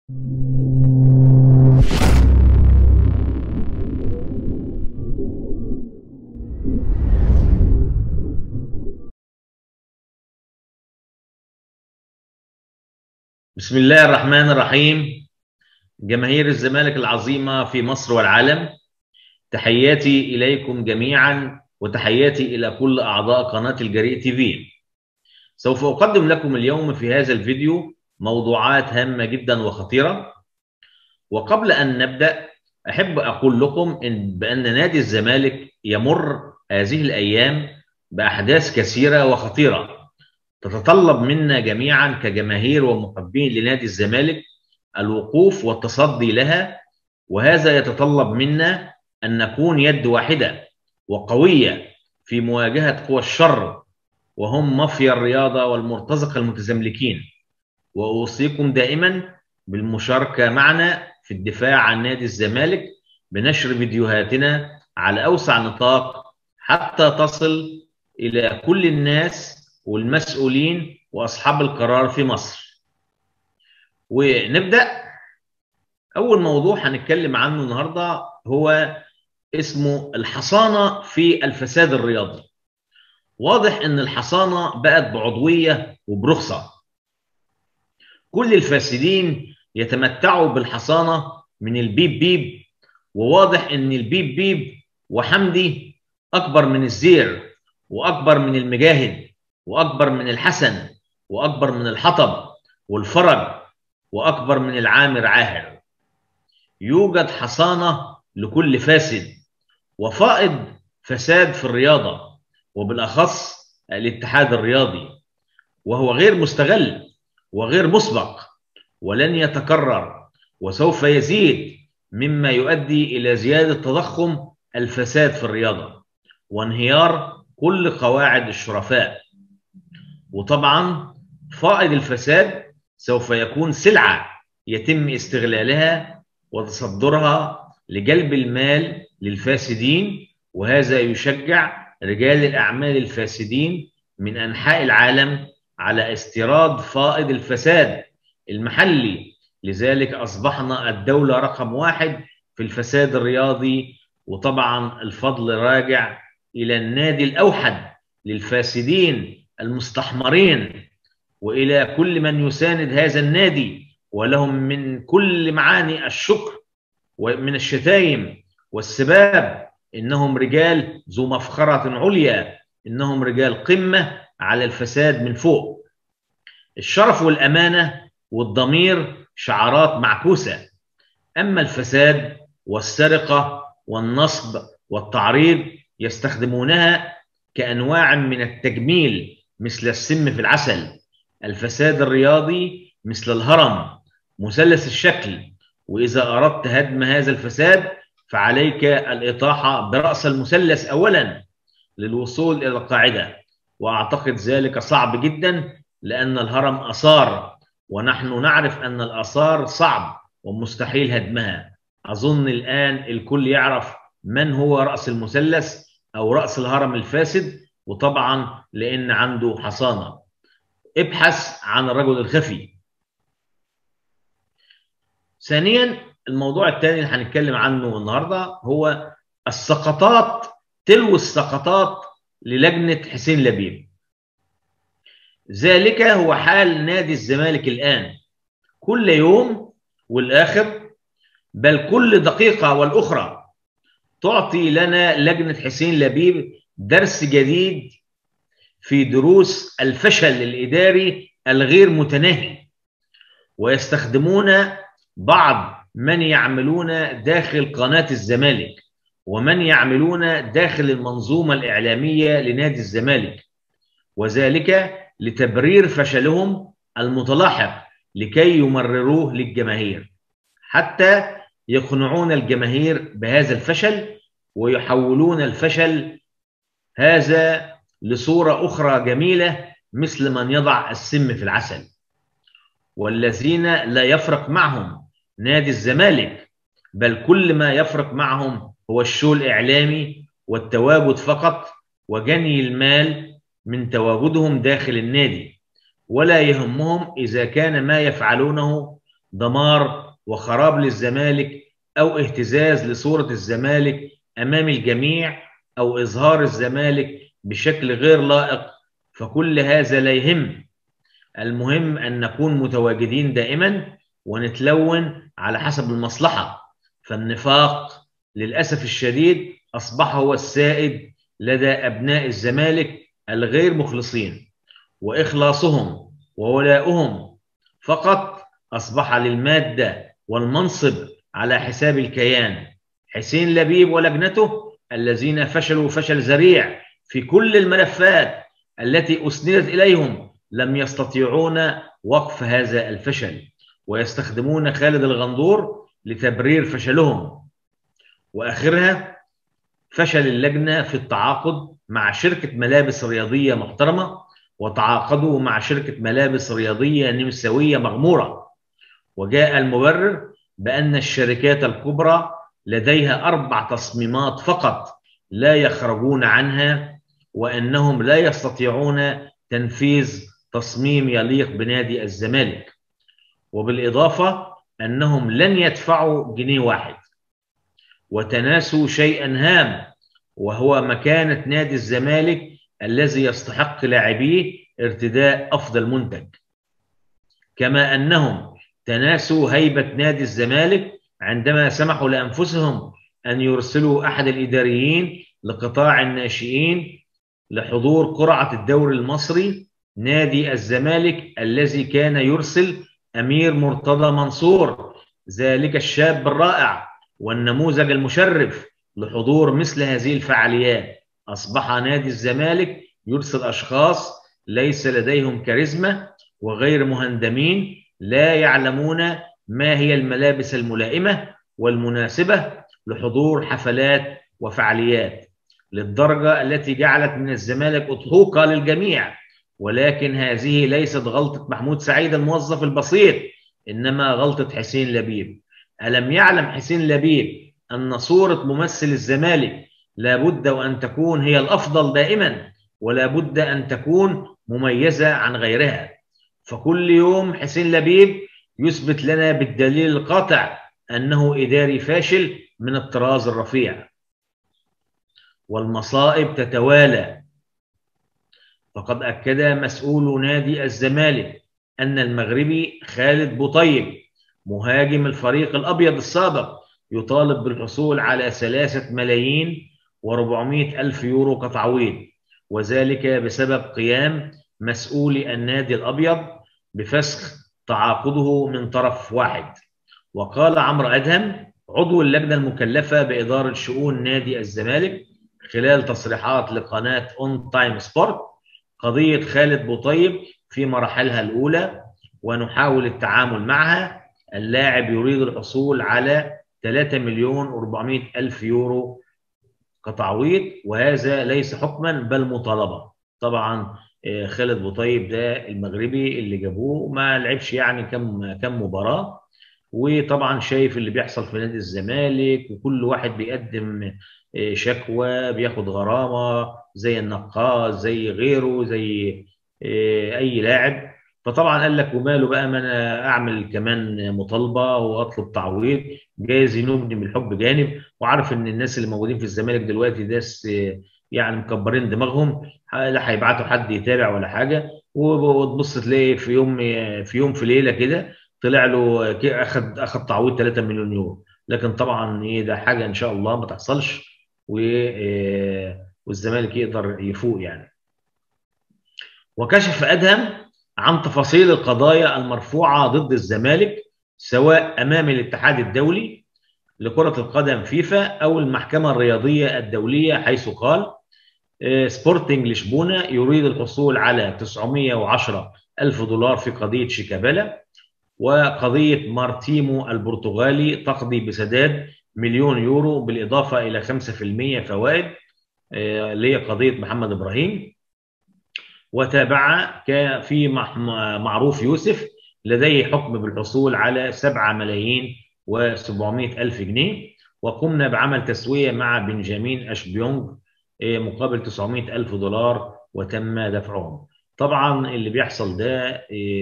بسم الله الرحمن الرحيم جماهير الزمالك العظيمة في مصر والعالم تحياتي إليكم جميعا وتحياتي إلى كل أعضاء قناة الجريء تي في سوف أقدم لكم اليوم في هذا الفيديو موضوعات هامة جدا وخطيرة وقبل أن نبدأ أحب أقول لكم إن بأن نادي الزمالك يمر هذه الأيام بأحداث كثيرة وخطيرة تتطلب منا جميعا كجماهير ومحبين لنادي الزمالك الوقوف والتصدي لها وهذا يتطلب منا ان نكون يد واحده وقويه في مواجهه قوى الشر وهم مافيا الرياضه والمرتزقه المتزملكين واوصيكم دائما بالمشاركه معنا في الدفاع عن نادي الزمالك بنشر فيديوهاتنا على اوسع نطاق حتى تصل الى كل الناس والمسؤولين واصحاب القرار في مصر. ونبدا اول موضوع هنتكلم عنه النهارده هو اسمه الحصانه في الفساد الرياضي. واضح ان الحصانه بقت بعضويه وبرخصه. كل الفاسدين يتمتعوا بالحصانه من البيب بيب وواضح ان البيب بيب وحمدي اكبر من الزير واكبر من المجاهد واكبر من الحسن واكبر من الحطب والفرج واكبر من العامر عاهر يوجد حصانه لكل فاسد وفائض فساد في الرياضه وبالاخص الاتحاد الرياضي وهو غير مستغل وغير مسبق ولن يتكرر وسوف يزيد مما يؤدي الى زياده تضخم الفساد في الرياضه وانهيار كل قواعد الشرفاء وطبعا فائض الفساد سوف يكون سلعه يتم استغلالها وتصدرها لجلب المال للفاسدين وهذا يشجع رجال الاعمال الفاسدين من انحاء العالم على استيراد فائض الفساد المحلي لذلك اصبحنا الدوله رقم واحد في الفساد الرياضي وطبعا الفضل راجع الى النادي الاوحد للفاسدين المستحمرين والى كل من يساند هذا النادي ولهم من كل معاني الشكر ومن الشتايم والسباب انهم رجال ذو مفخره عليا انهم رجال قمه على الفساد من فوق الشرف والامانه والضمير شعارات معكوسه اما الفساد والسرقه والنصب والتعريض يستخدمونها كانواع من التجميل مثل السم في العسل الفساد الرياضي مثل الهرم مثلث الشكل واذا اردت هدم هذا الفساد فعليك الاطاحه براس المثلث اولا للوصول الى القاعده واعتقد ذلك صعب جدا لان الهرم اثار ونحن نعرف ان الاثار صعب ومستحيل هدمها اظن الان الكل يعرف من هو راس المثلث او راس الهرم الفاسد وطبعا لان عنده حصانه ابحث عن الرجل الخفي ثانيا الموضوع الثاني اللي هنتكلم عنه النهارده هو السقطات تلو السقطات للجنه حسين لبيب ذلك هو حال نادي الزمالك الان كل يوم والاخر بل كل دقيقه والاخرى تعطي لنا لجنه حسين لبيب درس جديد في دروس الفشل الاداري الغير متناهي ويستخدمون بعض من يعملون داخل قناه الزمالك ومن يعملون داخل المنظومه الاعلاميه لنادي الزمالك وذلك لتبرير فشلهم المتلاحق لكي يمرروه للجماهير حتى يقنعون الجماهير بهذا الفشل ويحولون الفشل هذا لصوره اخرى جميله مثل من يضع السم في العسل والذين لا يفرق معهم نادي الزمالك بل كل ما يفرق معهم هو الشو الاعلامي والتواجد فقط وجني المال من تواجدهم داخل النادي ولا يهمهم اذا كان ما يفعلونه دمار وخراب للزمالك أو اهتزاز لصورة الزمالك أمام الجميع أو إظهار الزمالك بشكل غير لائق فكل هذا لا يهم المهم أن نكون متواجدين دائما ونتلون على حسب المصلحة فالنفاق للأسف الشديد أصبح هو السائد لدى أبناء الزمالك الغير مخلصين وإخلاصهم وولاؤهم فقط أصبح للمادة والمنصب على حساب الكيان حسين لبيب ولجنته الذين فشلوا فشل ذريع في كل الملفات التي أسندت إليهم لم يستطيعون وقف هذا الفشل ويستخدمون خالد الغندور لتبرير فشلهم وآخرها فشل اللجنة في التعاقد مع شركة ملابس رياضية محترمة وتعاقدوا مع شركة ملابس رياضية نمساوية مغمورة وجاء المبرر بأن الشركات الكبرى لديها أربع تصميمات فقط لا يخرجون عنها وأنهم لا يستطيعون تنفيذ تصميم يليق بنادي الزمالك وبالإضافة أنهم لن يدفعوا جنيه واحد وتناسوا شيئا هام وهو مكانة نادي الزمالك الذي يستحق لاعبيه ارتداء أفضل منتج كما أنهم تناسوا هيبة نادي الزمالك عندما سمحوا لأنفسهم أن يرسلوا أحد الإداريين لقطاع الناشئين لحضور قرعة الدوري المصري نادي الزمالك الذي كان يرسل أمير مرتضى منصور ذلك الشاب الرائع والنموذج المشرف لحضور مثل هذه الفعاليات أصبح نادي الزمالك يرسل أشخاص ليس لديهم كاريزما وغير مهندمين لا يعلمون ما هي الملابس الملائمة والمناسبة لحضور حفلات وفعاليات للدرجة التي جعلت من الزمالك أضحوكة للجميع ولكن هذه ليست غلطة محمود سعيد الموظف البسيط إنما غلطة حسين لبيب ألم يعلم حسين لبيب أن صورة ممثل الزمالك لابد وأن تكون هي الأفضل دائما ولا بد أن تكون مميزة عن غيرها فكل يوم حسين لبيب يثبت لنا بالدليل القاطع أنه إداري فاشل من الطراز الرفيع والمصائب تتوالى فقد أكد مسؤول نادي الزمالك أن المغربي خالد بوطيب مهاجم الفريق الأبيض السابق يطالب بالحصول على ثلاثة ملايين وربعمائة ألف يورو كتعويض وذلك بسبب قيام مسؤولي النادي الأبيض بفسخ تعاقده من طرف واحد وقال عمرو أدهم عضو اللجنة المكلفة بإدارة شؤون نادي الزمالك خلال تصريحات لقناة اون تايم سبورت قضية خالد بوطيب في مراحلها الأولى ونحاول التعامل معها اللاعب يريد الحصول على 3 مليون و400 ألف يورو كتعويض وهذا ليس حكما بل مطالبة طبعا خالد بوطيب ده المغربي اللي جابوه ما لعبش يعني كم كم مباراة وطبعا شايف اللي بيحصل في نادي الزمالك وكل واحد بيقدم شكوى بياخد غرامة زي النقاص زي غيره زي أي لاعب فطبعا قال لك وماله بقى ما انا اعمل كمان مطالبه واطلب تعويض جايز ينوبني من الحب جانب وعارف ان الناس اللي موجودين في الزمالك دلوقتي ناس يعني مكبرين دماغهم لا هيبعتوا حد يتابع ولا حاجه وتبص تلاقي في يوم في يوم في ليله كده طلع له اخد اخد تعويض 3 مليون يورو لكن طبعا ايه ده حاجه ان شاء الله ما تحصلش والزمالك يقدر يفوق يعني وكشف ادهم عن تفاصيل القضايا المرفوعه ضد الزمالك سواء امام الاتحاد الدولي لكره القدم فيفا او المحكمه الرياضيه الدوليه حيث قال سبورتنج لشبونه يريد الحصول على 910 ألف دولار في قضية شيكابالا وقضية مارتيمو البرتغالي تقضي بسداد مليون يورو بالإضافة إلى 5% فوائد اللي هي قضية محمد إبراهيم وتابع في معروف يوسف لديه حكم بالحصول على 7 ملايين و700 ألف جنيه وقمنا بعمل تسوية مع بنجامين أشبيونج مقابل 900 ألف دولار وتم دفعهم طبعا اللي بيحصل ده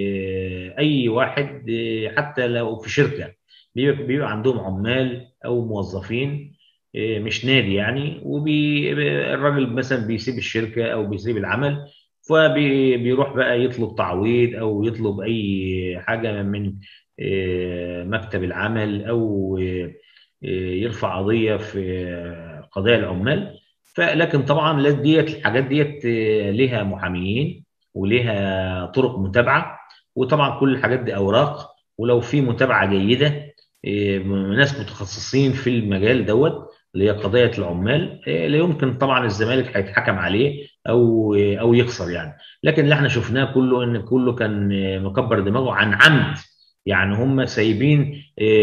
اي واحد حتى لو في شركه بيبقى عندهم عمال او موظفين مش نادي يعني والراجل مثلا بيسيب الشركه او بيسيب العمل فبيروح بقى يطلب تعويض او يطلب اي حاجه من مكتب العمل او يرفع قضيه في قضايا العمال فلكن طبعا ديت الحاجات ديت ليها محاميين وليها طرق متابعه وطبعا كل الحاجات دي اوراق ولو في متابعه جيده ناس متخصصين في المجال دوت اللي هي قضيه العمال لا يمكن طبعا الزمالك هيتحكم عليه او او يخسر يعني لكن اللي احنا شفناه كله ان كله كان مكبر دماغه عن عمد يعني هم سايبين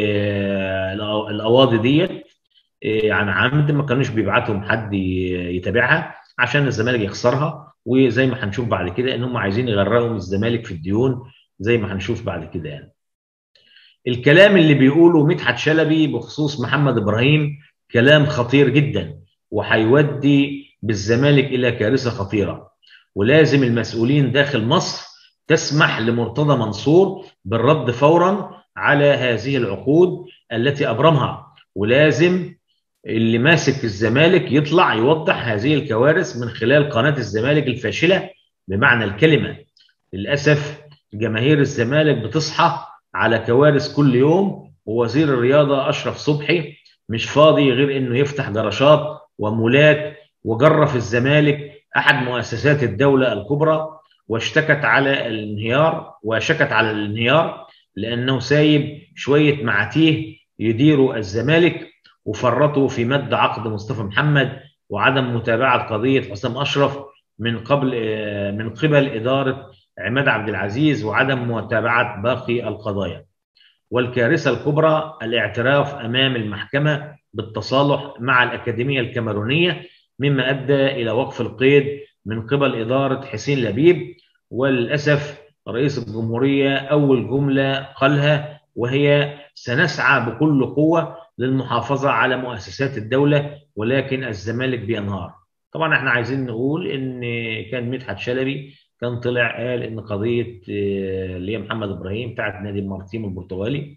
القواضي ديت عن عمد ما كانوش بيبعتهم حد يتابعها عشان الزمالك يخسرها وزي ما هنشوف بعد كده ان هم عايزين يغرقوا الزمالك في الديون زي ما هنشوف بعد كده يعني الكلام اللي بيقوله مدحت شلبي بخصوص محمد ابراهيم كلام خطير جدا وهيودي بالزمالك الى كارثه خطيره ولازم المسؤولين داخل مصر تسمح لمرتضى منصور بالرد فورا على هذه العقود التي ابرمها ولازم اللي ماسك الزمالك يطلع يوضح هذه الكوارث من خلال قناه الزمالك الفاشله بمعنى الكلمه للاسف جماهير الزمالك بتصحى على كوارث كل يوم ووزير الرياضه اشرف صبحي مش فاضي غير انه يفتح جراشات ومولات وجرف الزمالك احد مؤسسات الدوله الكبرى واشتكت على الانهيار وشكت على الانهيار لانه سايب شويه معاتيه يديروا الزمالك وفرطوا في مد عقد مصطفى محمد وعدم متابعه قضيه حسام اشرف من قبل من قبل اداره عماد عبد العزيز وعدم متابعه باقي القضايا. والكارثه الكبرى الاعتراف امام المحكمه بالتصالح مع الاكاديميه الكاميرونيه مما ادى الى وقف القيد من قبل اداره حسين لبيب وللاسف رئيس الجمهوريه اول جمله قالها وهي سنسعى بكل قوه للمحافظه على مؤسسات الدوله ولكن الزمالك بينهار. طبعا احنا عايزين نقول ان كان مدحت شلبي كان طلع قال ان قضيه اللي هي محمد ابراهيم بتاعت نادي مارتيم البرتغالي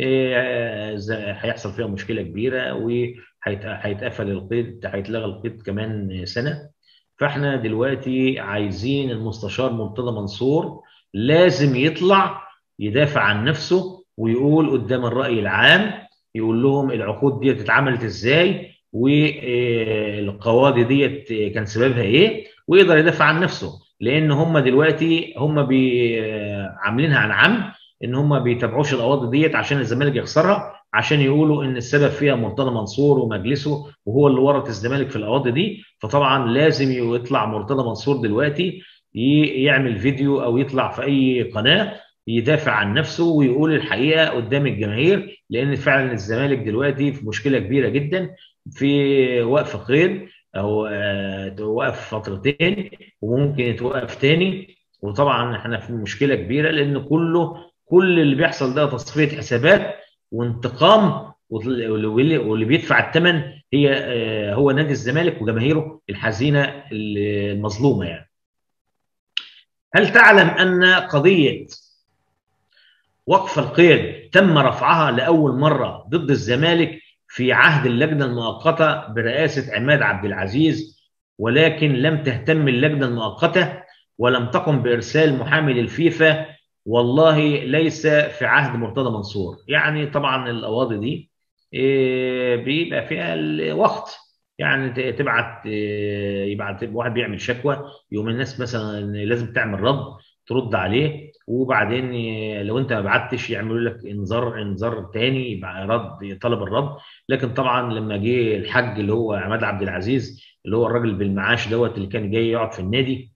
هيحصل فيها مشكله كبيره وهيتقفل القيد هيتلغى القيد كمان سنه فاحنا دلوقتي عايزين المستشار مرتضى منصور لازم يطلع يدافع عن نفسه ويقول قدام الراي العام يقول لهم العقود دي اتعملت ازاي والقواضي ديت كان سببها ايه ويقدر يدافع عن نفسه لان هم دلوقتي هم بي عاملينها عن عمد ان هم بيتابعوش القواضي ديت عشان الزمالك يخسرها عشان يقولوا ان السبب فيها مرتضى منصور ومجلسه وهو اللي ورط الزمالك في القواضي دي فطبعا لازم يطلع مرتضى منصور دلوقتي يعمل فيديو او يطلع في اي قناه يدافع عن نفسه ويقول الحقيقه قدام الجماهير لان فعلا الزمالك دلوقتي في مشكله كبيره جدا في وقف قيد او توقف فترتين وممكن يتوقف تاني وطبعا احنا في مشكله كبيره لان كله كل اللي بيحصل ده تصفيه حسابات وانتقام واللي بيدفع الثمن هي هو نادي الزمالك وجماهيره الحزينه المظلومه يعني. هل تعلم ان قضيه وقف القيد تم رفعها لاول مره ضد الزمالك في عهد اللجنه المؤقته برئاسه عماد عبد العزيز ولكن لم تهتم اللجنه المؤقته ولم تقم بارسال محامي للفيفا والله ليس في عهد مرتضى منصور يعني طبعا القواضي دي بيبقى فيها الوقت يعني تبعت يبعت واحد بيعمل شكوى يوم الناس مثلا لازم تعمل رد ترد عليه وبعدين لو انت ما بعتش يعملوا لك انذار انذار تاني يبقى رد طلب الرد لكن طبعا لما جه الحاج اللي هو عماد عبد العزيز اللي هو الراجل بالمعاش دوت اللي كان جاي يقعد في النادي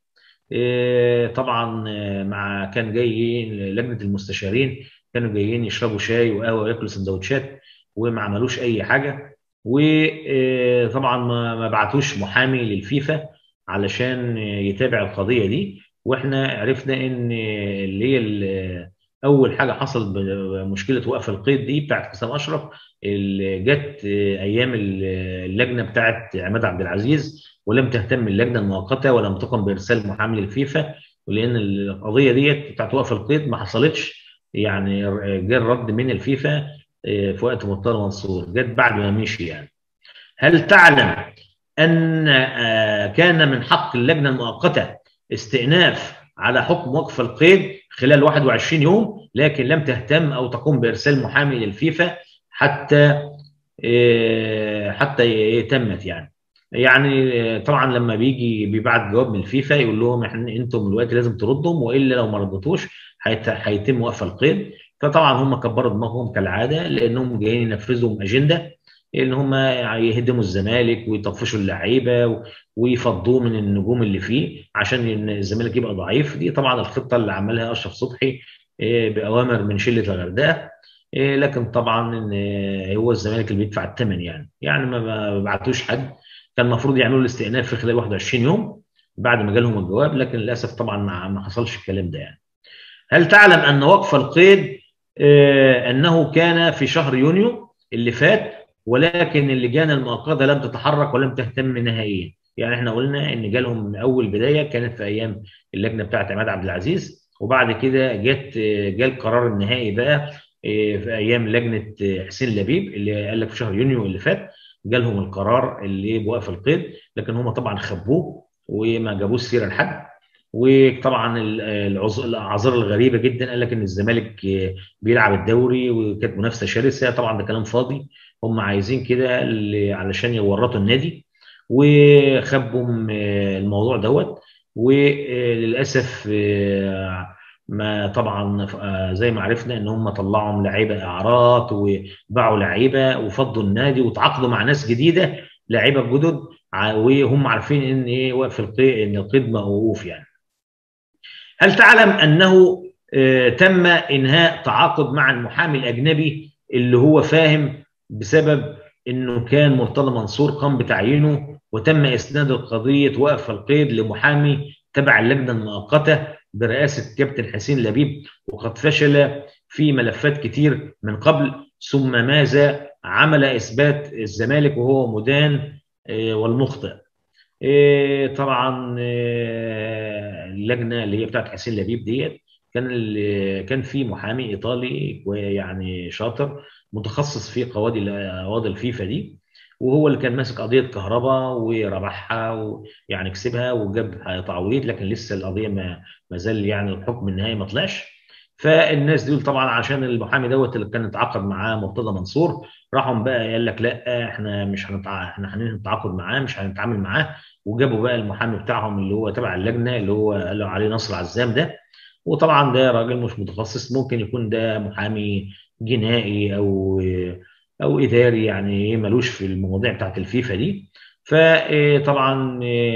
طبعا مع كان جاي لجنه المستشارين كانوا جايين يشربوا شاي وقهوه وياكلوا سندوتشات وما عملوش اي حاجه وطبعا ما بعتوش محامي للفيفا علشان يتابع القضيه دي واحنا عرفنا ان اللي هي اول حاجه حصلت بمشكله وقف القيد دي بتاعت حسام اشرف اللي جت ايام اللجنه بتاعت عماد عبد العزيز ولم تهتم اللجنه المؤقته ولم تقم بارسال محامي للفيفا ولان القضيه ديت بتاعت وقف القيد ما حصلتش يعني جه الرد من الفيفا في وقت مرتضى منصور جت بعد ما مشي يعني هل تعلم ان كان من حق اللجنه المؤقته استئناف على حكم وقف القيد خلال 21 يوم لكن لم تهتم او تقوم بارسال محامي للفيفا حتى حتى يتمت يعني يعني طبعا لما بيجي بيبعت جواب من الفيفا يقول لهم احنا انتم دلوقتي لازم تردهم والا لو ما ردتوش هيتم وقف القيد فطبعا هم كبروا دماغهم كالعاده لانهم جايين ينفذوا اجنده ان هم يهدموا الزمالك ويطفشوا اللعيبه ويفضوه من النجوم اللي فيه عشان الزمالك يبقى ضعيف دي طبعا الخطه اللي عملها اشرف صبحي باوامر من شله الغردقه لكن طبعا هو الزمالك اللي بيدفع الثمن يعني يعني ما بعتوش حد كان المفروض يعملوا الاستئناف في خلال 21 يوم بعد ما جالهم الجواب لكن للاسف طبعا ما حصلش الكلام ده يعني هل تعلم ان وقف القيد انه كان في شهر يونيو اللي فات ولكن اللجان المؤقته لم تتحرك ولم تهتم نهائيا يعني احنا قلنا ان جالهم من اول بدايه كانت في ايام اللجنه بتاعت عماد عبد العزيز وبعد كده جت جاء القرار النهائي بقى في ايام لجنه حسين لبيب اللي قال لك في شهر يونيو اللي فات جالهم القرار اللي بوقف القيد لكن هم طبعا خبوه وما جابوش سيره لحد وطبعا الاعذار الغريبه جدا قال لك ان الزمالك بيلعب الدوري وكانت منافسه شرسه طبعا ده كلام فاضي هم عايزين كده علشان يورطوا النادي وخبوا الموضوع دوت وللاسف ما طبعا زي ما عرفنا ان هم طلعوا لعيبه اعراض وباعوا لعيبه وفضوا النادي وتعاقدوا مع ناس جديده لعيبه جدد وهم عارفين ان ايه وقف القيد ان القيد موقوف يعني. هل تعلم انه تم انهاء تعاقد مع المحامي الاجنبي اللي هو فاهم بسبب انه كان مرتضى منصور قام بتعيينه وتم اسناد قضيه وقف القيد لمحامي تبع اللجنه المؤقته برئاسه كابتن حسين لبيب وقد فشل في ملفات كتير من قبل ثم ماذا عمل اثبات الزمالك وهو مدان والمخطئ طبعا اللجنه اللي هي بتاعت حسين لبيب ديت كان كان في محامي ايطالي يعني شاطر متخصص في قواضي قواضي الفيفا دي وهو اللي كان ماسك قضيه كهرباء وربحها ويعني كسبها وجاب تعويض لكن لسه القضيه ما ما زال يعني الحكم النهائي ما طلعش فالناس دول طبعا عشان المحامي دوت اللي كان اتعاقد معاه مرتضى منصور راحوا بقى قال لك لا احنا مش هنتع... احنا هنتعاقد معاه مش هنتعامل معاه وجابوا بقى المحامي بتاعهم اللي هو تبع اللجنه اللي هو قالوا عليه نصر عزام ده وطبعا ده راجل مش متخصص ممكن يكون ده محامي جنائي او او اداري يعني ملوش في المواضيع بتاعت الفيفا دي فطبعا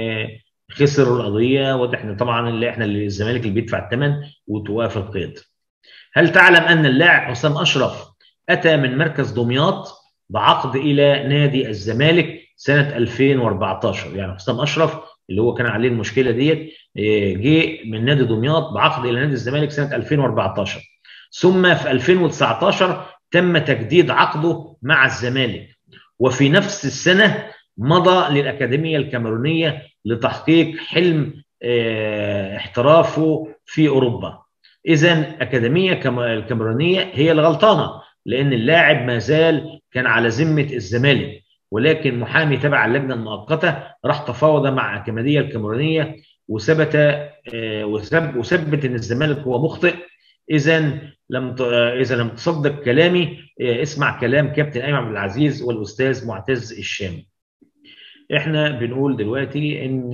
خسر القضيه واضح ان طبعا اللي احنا اللي الزمالك اللي بيدفع الثمن وتوقف القيد. هل تعلم ان اللاعب حسام اشرف اتى من مركز دمياط بعقد الى نادي الزمالك سنه 2014 يعني حسام اشرف اللي هو كان عليه المشكله ديت جه من نادي دمياط بعقد الى نادي الزمالك سنه 2014 ثم في 2019 تم تجديد عقده مع الزمالك وفي نفس السنه مضى للاكاديميه الكاميرونيه لتحقيق حلم احترافه في اوروبا اذا اكاديميه الكاميرونيه هي الغلطانه لان اللاعب ما زال كان على ذمه الزمالك ولكن محامي تبع اللجنه المؤقته راح تفاوض مع اكاديميه الكاميرونيه وثبت وثبت ان الزمالك هو مخطئ اذا لم اذا لم تصدق كلامي اسمع كلام كابتن ايمن عبد العزيز والاستاذ معتز الشامي احنا بنقول دلوقتي ان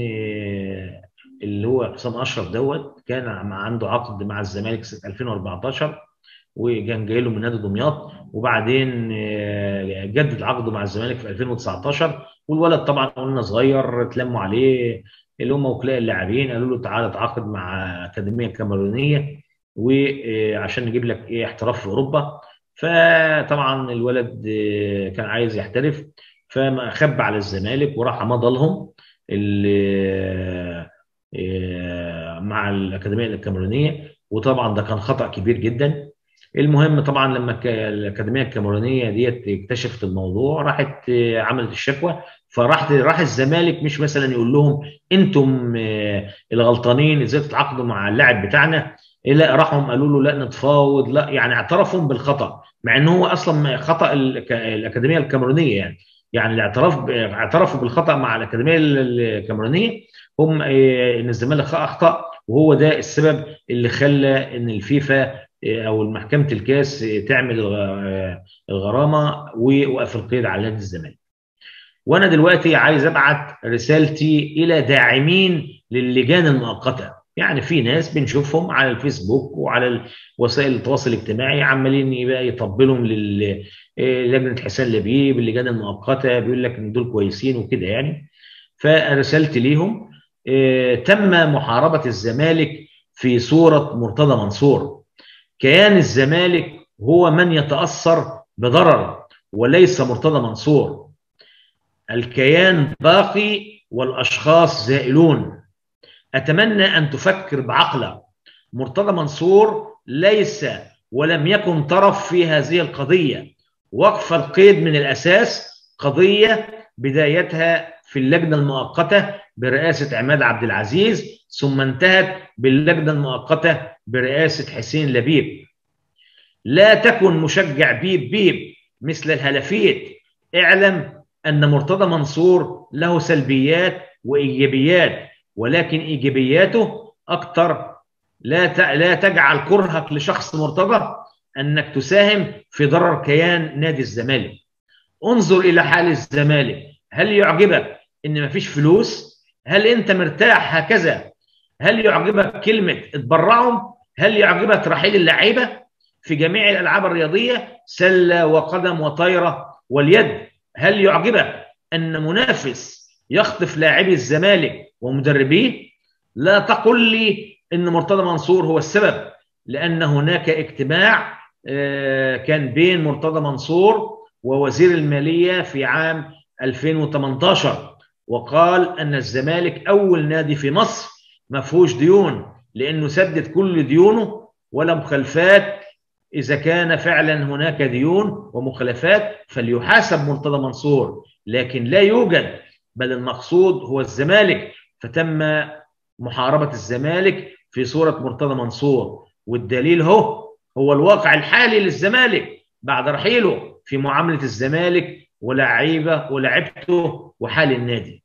اللي هو حسام اشرف دوت كان عنده عقد مع الزمالك سنه 2014 وكان جاي له من نادي دمياط وبعدين جدد عقده مع الزمالك في 2019 والولد طبعا قلنا صغير اتلموا عليه اللي هم وكلاء اللاعبين قالوا له تعالى اتعاقد مع اكاديميه كاميرونيه وعشان نجيب لك ايه احتراف في اوروبا فطبعا الولد كان عايز يحترف فخب على الزمالك وراح مضى لهم مع الاكاديميه الكاميرونيه وطبعا ده كان خطا كبير جدا المهم طبعا لما الاكاديميه الكاميرونيه ديت اكتشفت الموضوع راحت عملت الشكوى فراح راح الزمالك مش مثلا يقول لهم انتم الغلطانين ازاي تتعاقدوا مع اللاعب بتاعنا لا راحوا قالوا له لا نتفاوض لا يعني اعترفوا بالخطا مع ان هو اصلا خطا الاكاديميه الكاميرونيه يعني يعني الاعتراف اعترفوا بالخطا مع الاكاديميه الكاميرونيه هم ان الزمالك اخطا وهو ده السبب اللي خلى ان الفيفا او محكمه الكاس تعمل الغرامه ووقف القيد على نادي الزمالك. وانا دلوقتي عايز ابعت رسالتي الى داعمين للجان المؤقته يعني في ناس بنشوفهم على الفيسبوك وعلى وسائل التواصل الاجتماعي عمالين بقى يطبلهم للجنه حسين لبيب اللجان المؤقته بيقول لك ان دول كويسين وكده يعني فرسالتي ليهم تم محاربه الزمالك في صوره مرتضى منصور كيان الزمالك هو من يتاثر بضرر وليس مرتضى منصور الكيان باقي والاشخاص زائلون اتمنى ان تفكر بعقلك مرتضى منصور ليس ولم يكن طرف في هذه القضيه وقف القيد من الاساس قضيه بدايتها في اللجنه المؤقته برئاسه عماد عبد العزيز ثم انتهت باللجنه المؤقته برئاسه حسين لبيب لا تكن مشجع بيب بيب مثل الهلفيت اعلم ان مرتضى منصور له سلبيات وايجابيات ولكن ايجابياته اكثر لا لا تجعل كرهك لشخص مرتضى انك تساهم في ضرر كيان نادي الزمالك انظر الى حال الزمالك هل يعجبك ان مفيش فلوس هل انت مرتاح هكذا هل يعجبك كلمه اتبرعهم هل يعجبك رحيل اللعيبه في جميع الالعاب الرياضيه سله وقدم وطايره واليد هل يعجبك ان منافس يخطف لاعبي الزمالك ومدربيه لا تقل لي ان مرتضى منصور هو السبب لان هناك اجتماع كان بين مرتضى منصور ووزير الماليه في عام 2018 وقال ان الزمالك اول نادي في مصر ما فيهوش ديون لانه سدد كل ديونه ولا مخالفات اذا كان فعلا هناك ديون ومخالفات فليحاسب مرتضى منصور لكن لا يوجد بل المقصود هو الزمالك فتم محاربه الزمالك في صوره مرتضى منصور والدليل هو هو الواقع الحالي للزمالك بعد رحيله في معامله الزمالك ولاعيبه ولاعبته وحال النادي.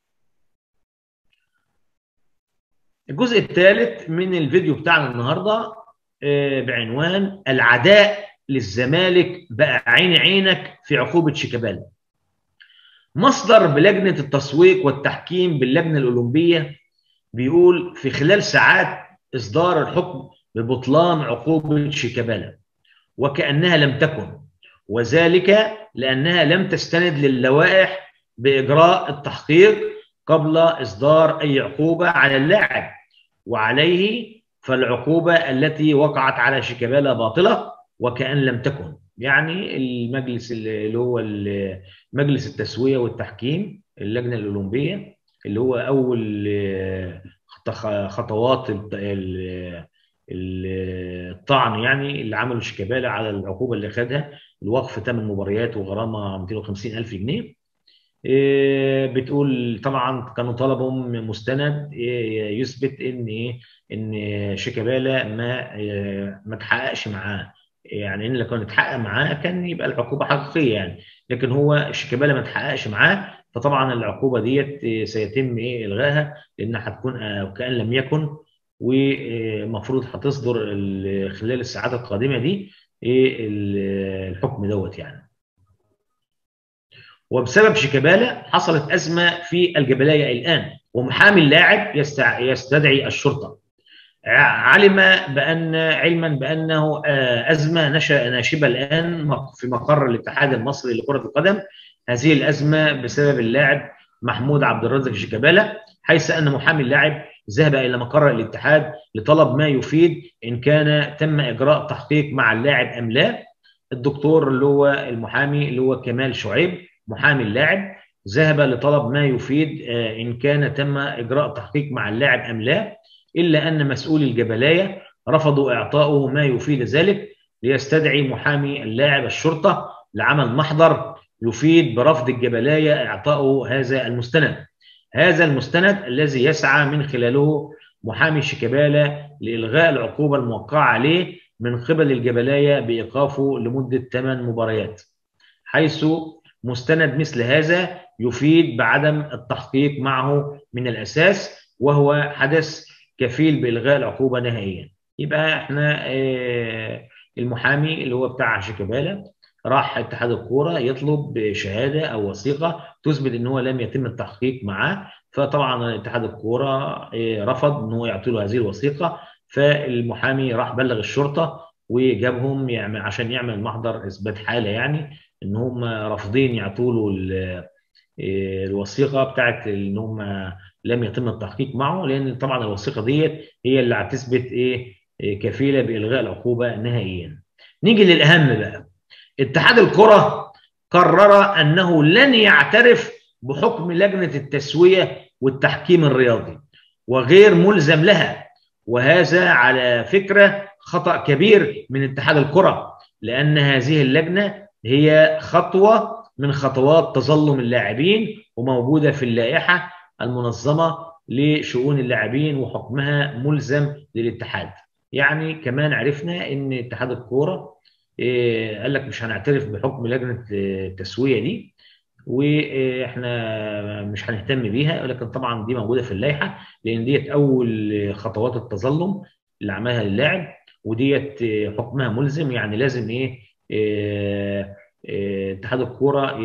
الجزء الثالث من الفيديو بتاعنا النهارده بعنوان العداء للزمالك بقى عين عينك في عقوبه شيكابالا. مصدر بلجنه التسويق والتحكيم باللجنه الاولمبيه بيقول في خلال ساعات اصدار الحكم ببطلان عقوبه شيكابالا وكانها لم تكن وذلك لانها لم تستند للوائح باجراء التحقيق قبل اصدار اي عقوبه على اللاعب وعليه فالعقوبه التي وقعت على شيكابالا باطله وكان لم تكن يعني المجلس اللي هو مجلس التسويه والتحكيم اللجنه الاولمبيه اللي هو اول خطوات الطعن يعني اللي عمله شيكابالا على العقوبه اللي خدها الوقف ثمان مباريات وغرامه 250 الف جنيه بتقول طبعا كانوا طلبهم مستند يثبت ان ان شيكابالا ما ما تحققش معاه يعني ان لو كان اتحقق معاه كان يبقى العقوبه حقيقيه يعني لكن هو شيكابالا ما تحققش معاه فطبعا العقوبه ديت سيتم ايه الغائها لانها هتكون كان لم يكن ومفروض هتصدر خلال الساعات القادمه دي ايه الحكم دوت يعني وبسبب شيكابالا حصلت ازمه في الجبليه الان ومحامي اللاعب يستدعي الشرطه علم بان علما بانه ازمه نشا ناشبه الان في مقر الاتحاد المصري لكره القدم هذه الازمه بسبب اللاعب محمود عبد الرازق شيكابالا حيث ان محامي اللاعب ذهب الى مقر الاتحاد لطلب ما يفيد ان كان تم اجراء تحقيق مع اللاعب ام لا الدكتور اللي هو المحامي اللي هو كمال شعيب محامي اللاعب ذهب لطلب ما يفيد ان كان تم اجراء تحقيق مع اللاعب ام لا الا ان مسؤولي الجبلايه رفضوا اعطائه ما يفيد ذلك ليستدعي محامي اللاعب الشرطه لعمل محضر يفيد برفض الجبلايه اعطائه هذا المستند هذا المستند الذي يسعى من خلاله محامي شيكابالا لالغاء العقوبه الموقعه عليه من قبل الجبلايه بايقافه لمده 8 مباريات حيث مستند مثل هذا يفيد بعدم التحقيق معه من الاساس وهو حدث كفيل بالغاء العقوبه نهائيا يبقى احنا المحامي اللي هو بتاع شيكابالا راح اتحاد الكوره يطلب شهاده او وثيقه تثبت ان هو لم يتم التحقيق معاه فطبعا اتحاد الكوره رفض ان هو يعطي له هذه الوثيقه فالمحامي راح بلغ الشرطه وجابهم يعمل عشان يعمل محضر اثبات حاله يعني ان هم رافضين يعطوا له الوثيقه بتاعت ان هم لم يتم التحقيق معه لان طبعا الوثيقه ديت هي اللي هتثبت ايه كفيله بالغاء العقوبه نهائيا. نيجي للاهم بقى. اتحاد الكره قرر انه لن يعترف بحكم لجنه التسويه والتحكيم الرياضي وغير ملزم لها وهذا على فكره خطا كبير من اتحاد الكره لان هذه اللجنه هي خطوه من خطوات تظلم اللاعبين وموجوده في اللائحه المنظمه لشؤون اللاعبين وحكمها ملزم للاتحاد. يعني كمان عرفنا ان اتحاد الكوره إيه قال لك مش هنعترف بحكم لجنه التسويه دي واحنا مش هنهتم بيها ولكن طبعا دي موجوده في اللائحه لان ديت اول خطوات التظلم اللي عملها اللاعب وديت حكمها ملزم يعني لازم ايه, إيه, إيه اتحاد الكوره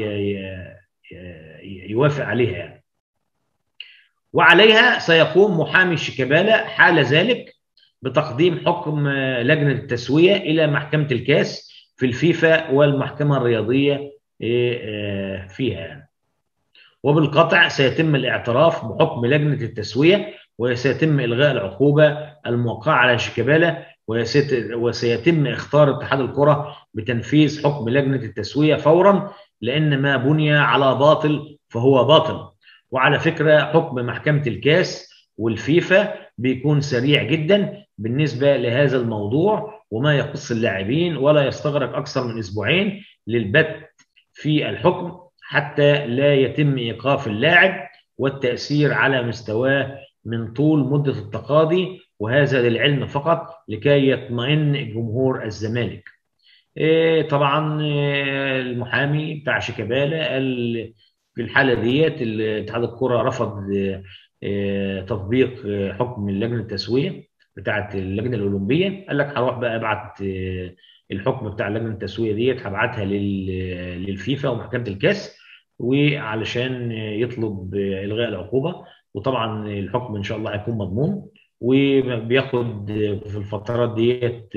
يوافق عليها يعني. وعليها سيقوم محامي شيكابالا حال ذلك بتقديم حكم لجنه التسويه الى محكمه الكاس في الفيفا والمحكمه الرياضيه فيها يعني. وبالقطع سيتم الاعتراف بحكم لجنه التسويه وسيتم الغاء العقوبه الموقعه على شيكابالا وسيتم اختار اتحاد الكره بتنفيذ حكم لجنه التسويه فورا لان ما بني على باطل فهو باطل وعلى فكره حكم محكمه الكاس والفيفا بيكون سريع جدا بالنسبه لهذا الموضوع وما يخص اللاعبين ولا يستغرق اكثر من اسبوعين للبت في الحكم حتى لا يتم ايقاف اللاعب والتاثير على مستواه من طول مده التقاضي وهذا للعلم فقط لكي يطمئن جمهور الزمالك. إيه طبعا المحامي بتاع شيكابالا قال في الحاله ديت اتحاد الكره رفض تطبيق حكم لجنه التسويه بتاعه اللجنه الاولمبيه قال لك هروح بقى ابعت الحكم بتاع لجنه التسويه ديت هبعتها للفيفا ومحكمه الكاس وعلشان يطلب الغاء العقوبه وطبعا الحكم ان شاء الله هيكون مضمون وبياخد في الفترات ديت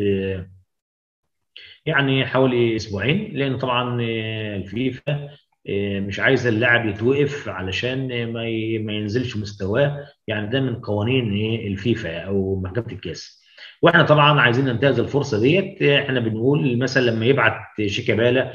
يعني حوالي اسبوعين لان طبعا الفيفا مش عايزه اللاعب يتوقف علشان ما ما ينزلش مستواه يعني ده من قوانين الفيفا او محكمه الكاس واحنا طبعا عايزين ننتهز الفرصه ديت احنا بنقول مثلا لما يبعت شيكابالا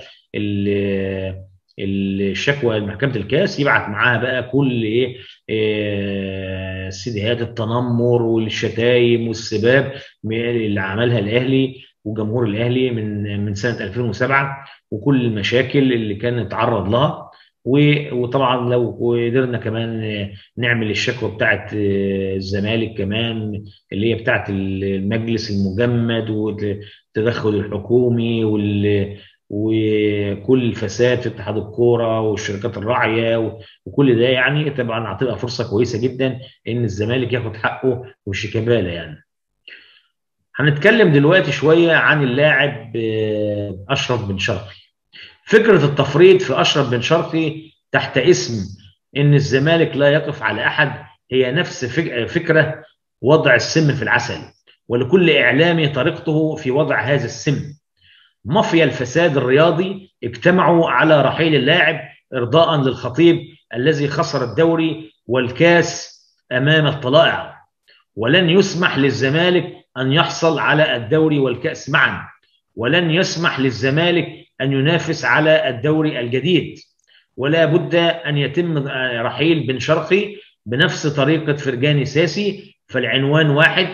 الشكوى لمحكمه الكاس يبعت معاها بقى كل ايه سيديهات التنمر والشتايم والسباب اللي عملها الاهلي وجمهور الاهلي من من سنه 2007 وكل المشاكل اللي كان اتعرض لها وطبعا لو قدرنا كمان نعمل الشكوى بتاعه الزمالك كمان اللي هي بتاعه المجلس المجمد والتدخل الحكومي وال وكل الفساد في اتحاد الكوره والشركات الراعيه وكل ده يعني طبعا هتبقى فرصه كويسه جدا ان الزمالك ياخد حقه وشيكابالا يعني. هنتكلم دلوقتي شويه عن اللاعب اشرف بن شرقي. فكره التفريط في اشرف بن شرقي تحت اسم ان الزمالك لا يقف على احد هي نفس فكره وضع السم في العسل ولكل اعلامي طريقته في وضع هذا السم. مافيا الفساد الرياضي اجتمعوا على رحيل اللاعب ارضاء للخطيب الذي خسر الدوري والكاس امام الطلائع ولن يسمح للزمالك ان يحصل على الدوري والكاس معا ولن يسمح للزمالك ان ينافس على الدوري الجديد ولا بد ان يتم رحيل بن شرقي بنفس طريقه فرجاني ساسي فالعنوان واحد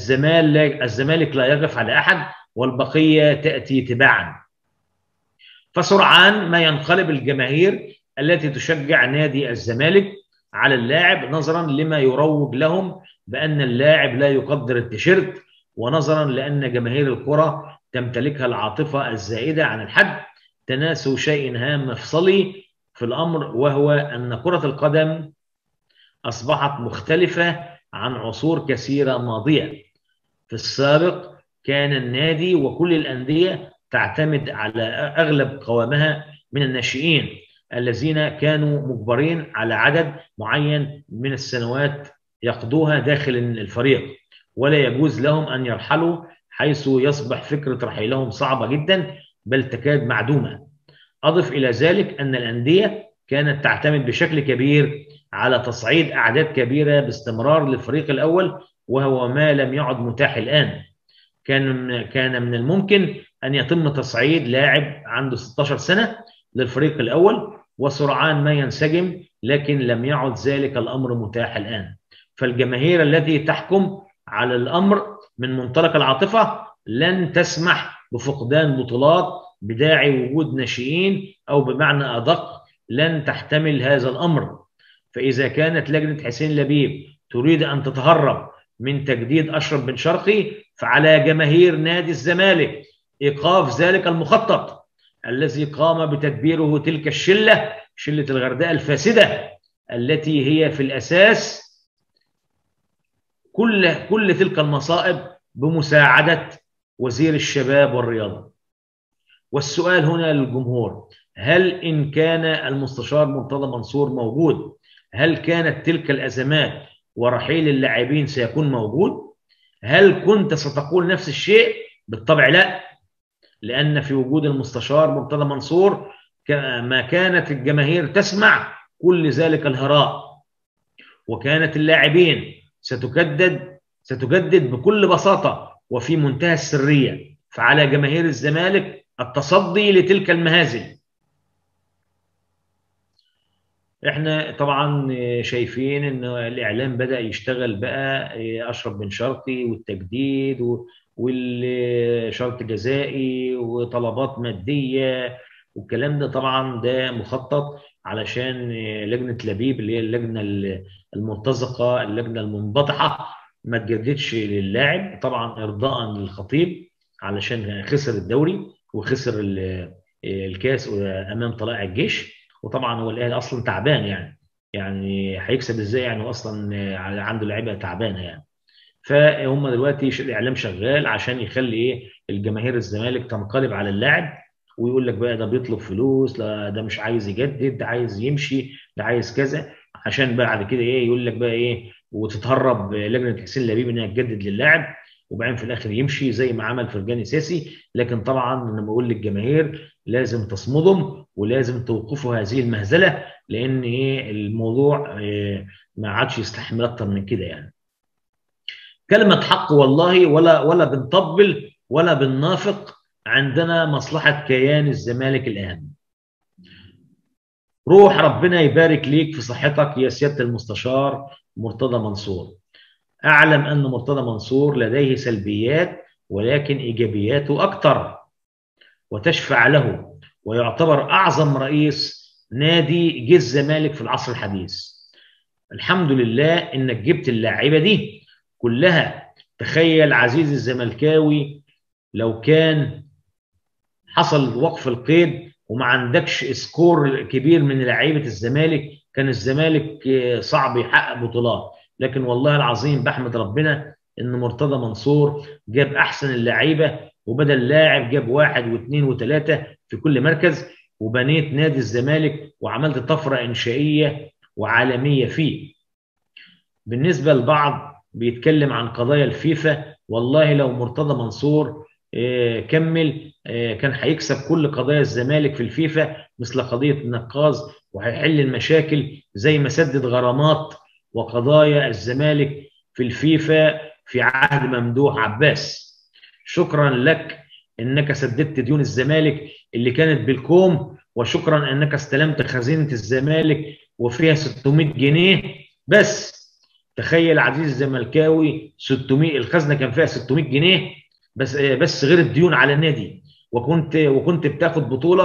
الزمالك الزمالك لا يقف على احد والبقيه تاتي تباعا فسرعان ما ينقلب الجماهير التي تشجع نادي الزمالك على اللاعب نظرا لما يروج لهم بان اللاعب لا يقدر التيشيرت ونظرا لان جماهير الكره تمتلكها العاطفه الزائده عن الحد تناسوا شيء هام مفصلي في الامر وهو ان كره القدم اصبحت مختلفه عن عصور كثيره ماضيه في السابق كان النادي وكل الانديه تعتمد على اغلب قوامها من الناشئين الذين كانوا مجبرين على عدد معين من السنوات يقضوها داخل الفريق ولا يجوز لهم ان يرحلوا حيث يصبح فكره رحيلهم صعبه جدا بل تكاد معدومه. اضف الى ذلك ان الانديه كانت تعتمد بشكل كبير على تصعيد اعداد كبيره باستمرار للفريق الاول وهو ما لم يعد متاح الان. كان كان من الممكن ان يتم تصعيد لاعب عنده 16 سنه للفريق الاول وسرعان ما ينسجم لكن لم يعد ذلك الامر متاح الان. فالجماهير التي تحكم على الامر من منطلق العاطفه لن تسمح بفقدان بطولات بداعي وجود ناشئين او بمعنى ادق لن تحتمل هذا الامر فاذا كانت لجنه حسين لبيب تريد ان تتهرب من تجديد اشرف بن شرقي فعلى جماهير نادي الزمالك ايقاف ذلك المخطط الذي قام بتدبيره تلك الشله شله الغردقه الفاسده التي هي في الاساس كل كل تلك المصائب بمساعده وزير الشباب والرياضه. والسؤال هنا للجمهور هل ان كان المستشار مرتضى منصور موجود هل كانت تلك الازمات ورحيل اللاعبين سيكون موجود؟ هل كنت ستقول نفس الشيء؟ بالطبع لا لان في وجود المستشار مرتضى منصور ما كانت الجماهير تسمع كل ذلك الهراء وكانت اللاعبين ستجدد ستجدد بكل بساطه وفي منتهى السريه فعلى جماهير الزمالك التصدي لتلك المهازل احنا طبعا شايفين ان الاعلام بدا يشتغل بقى اشرف بن شرقي والتجديد والشرط جزائي وطلبات ماديه والكلام ده طبعا ده مخطط علشان لجنه لبيب اللي هي اللجنه المرتزقه اللجنه المنبطحه ما تجددش للاعب طبعا ارضاء للخطيب علشان خسر الدوري وخسر الكاس امام طلائع الجيش وطبعا هو الاهلي اصلا تعبان يعني يعني هيكسب ازاي يعني اصلا عنده لعيبه تعبانه يعني فهم دلوقتي الاعلام شغال عشان يخلي ايه الجماهير الزمالك تنقلب على اللاعب ويقول لك بقى ده بيطلب فلوس لا ده مش عايز يجدد ده عايز يمشي ده عايز كذا عشان بعد كده ايه يقول لك بقى ايه وتتهرب لجنه حسين لبيب انها تجدد للاعب وبعدين في الاخر يمشي زي ما عمل فرجاني ساسي لكن طبعا انا بقول للجماهير لازم تصمدهم ولازم توقفوا هذه المهزله لان ايه الموضوع إيه ما عادش يستحمل اكتر من كده يعني. كلمه حق والله ولا ولا بنطبل ولا بننافق عندنا مصلحه كيان الزمالك الاهم. روح ربنا يبارك ليك في صحتك يا سياده المستشار مرتضى منصور. اعلم ان مرتضى منصور لديه سلبيات ولكن ايجابياته اكثر وتشفع له ويعتبر اعظم رئيس نادي جه الزمالك في العصر الحديث. الحمد لله انك جبت اللاعيبه دي كلها تخيل عزيزي الزملكاوي لو كان حصل وقف القيد وما عندكش سكور كبير من لعيبه الزمالك كان الزمالك صعب يحقق بطولات لكن والله العظيم بحمد ربنا ان مرتضى منصور جاب احسن اللعيبه وبدل لاعب جاب واحد واثنين وثلاثه في كل مركز وبنيت نادي الزمالك وعملت طفره انشائيه وعالميه فيه. بالنسبه للبعض بيتكلم عن قضايا الفيفا والله لو مرتضى منصور كمل كان هيكسب كل قضايا الزمالك في الفيفا مثل قضيه النقاز وهيحل المشاكل زي ما سدد غرامات وقضايا الزمالك في الفيفا في عهد ممدوح عباس شكرا لك انك سددت ديون الزمالك اللي كانت بالكوم وشكرا انك استلمت خزينه الزمالك وفيها 600 جنيه بس تخيل عزيز الزملكاوي 600 الخزنه كان فيها 600 جنيه بس بس غير الديون على النادي وكنت وكنت بتاخد بطوله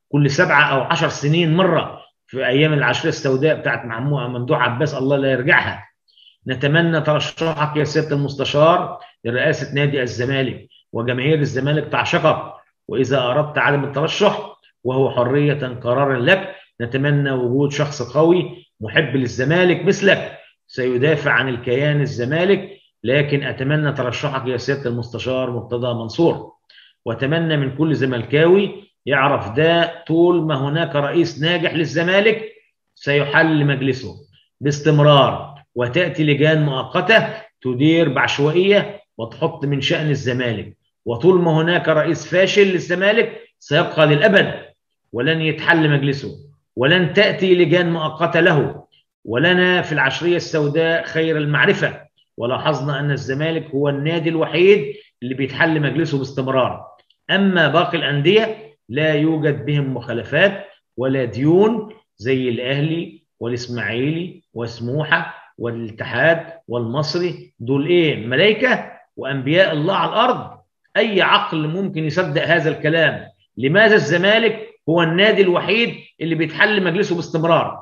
كل سبعه او عشر سنين مره في ايام العشريه السوداء بتاعت ممدوح عباس الله لا يرجعها نتمنى ترشحك يا سياده المستشار لرئاسه نادي الزمالك وجماهير الزمالك تعشقك واذا اردت عدم الترشح وهو حريه قرار لك نتمنى وجود شخص قوي محب للزمالك مثلك سيدافع عن الكيان الزمالك لكن اتمنى ترشحك يا سياده المستشار مرتضى منصور واتمنى من كل زملكاوي يعرف ده طول ما هناك رئيس ناجح للزمالك سيحل مجلسه باستمرار وتاتي لجان مؤقته تدير بعشوائيه وتحط من شان الزمالك وطول ما هناك رئيس فاشل للزمالك سيبقى للابد ولن يتحل مجلسه ولن تاتي لجان مؤقته له ولنا في العشريه السوداء خير المعرفه ولاحظنا ان الزمالك هو النادي الوحيد اللي بيتحل مجلسه باستمرار اما باقي الانديه لا يوجد بهم مخالفات ولا ديون زي الاهلي والاسماعيلي وسموحه والاتحاد والمصري دول ايه ملائكه وانبياء الله على الارض اي عقل ممكن يصدق هذا الكلام لماذا الزمالك هو النادي الوحيد اللي بيتحل مجلسه باستمرار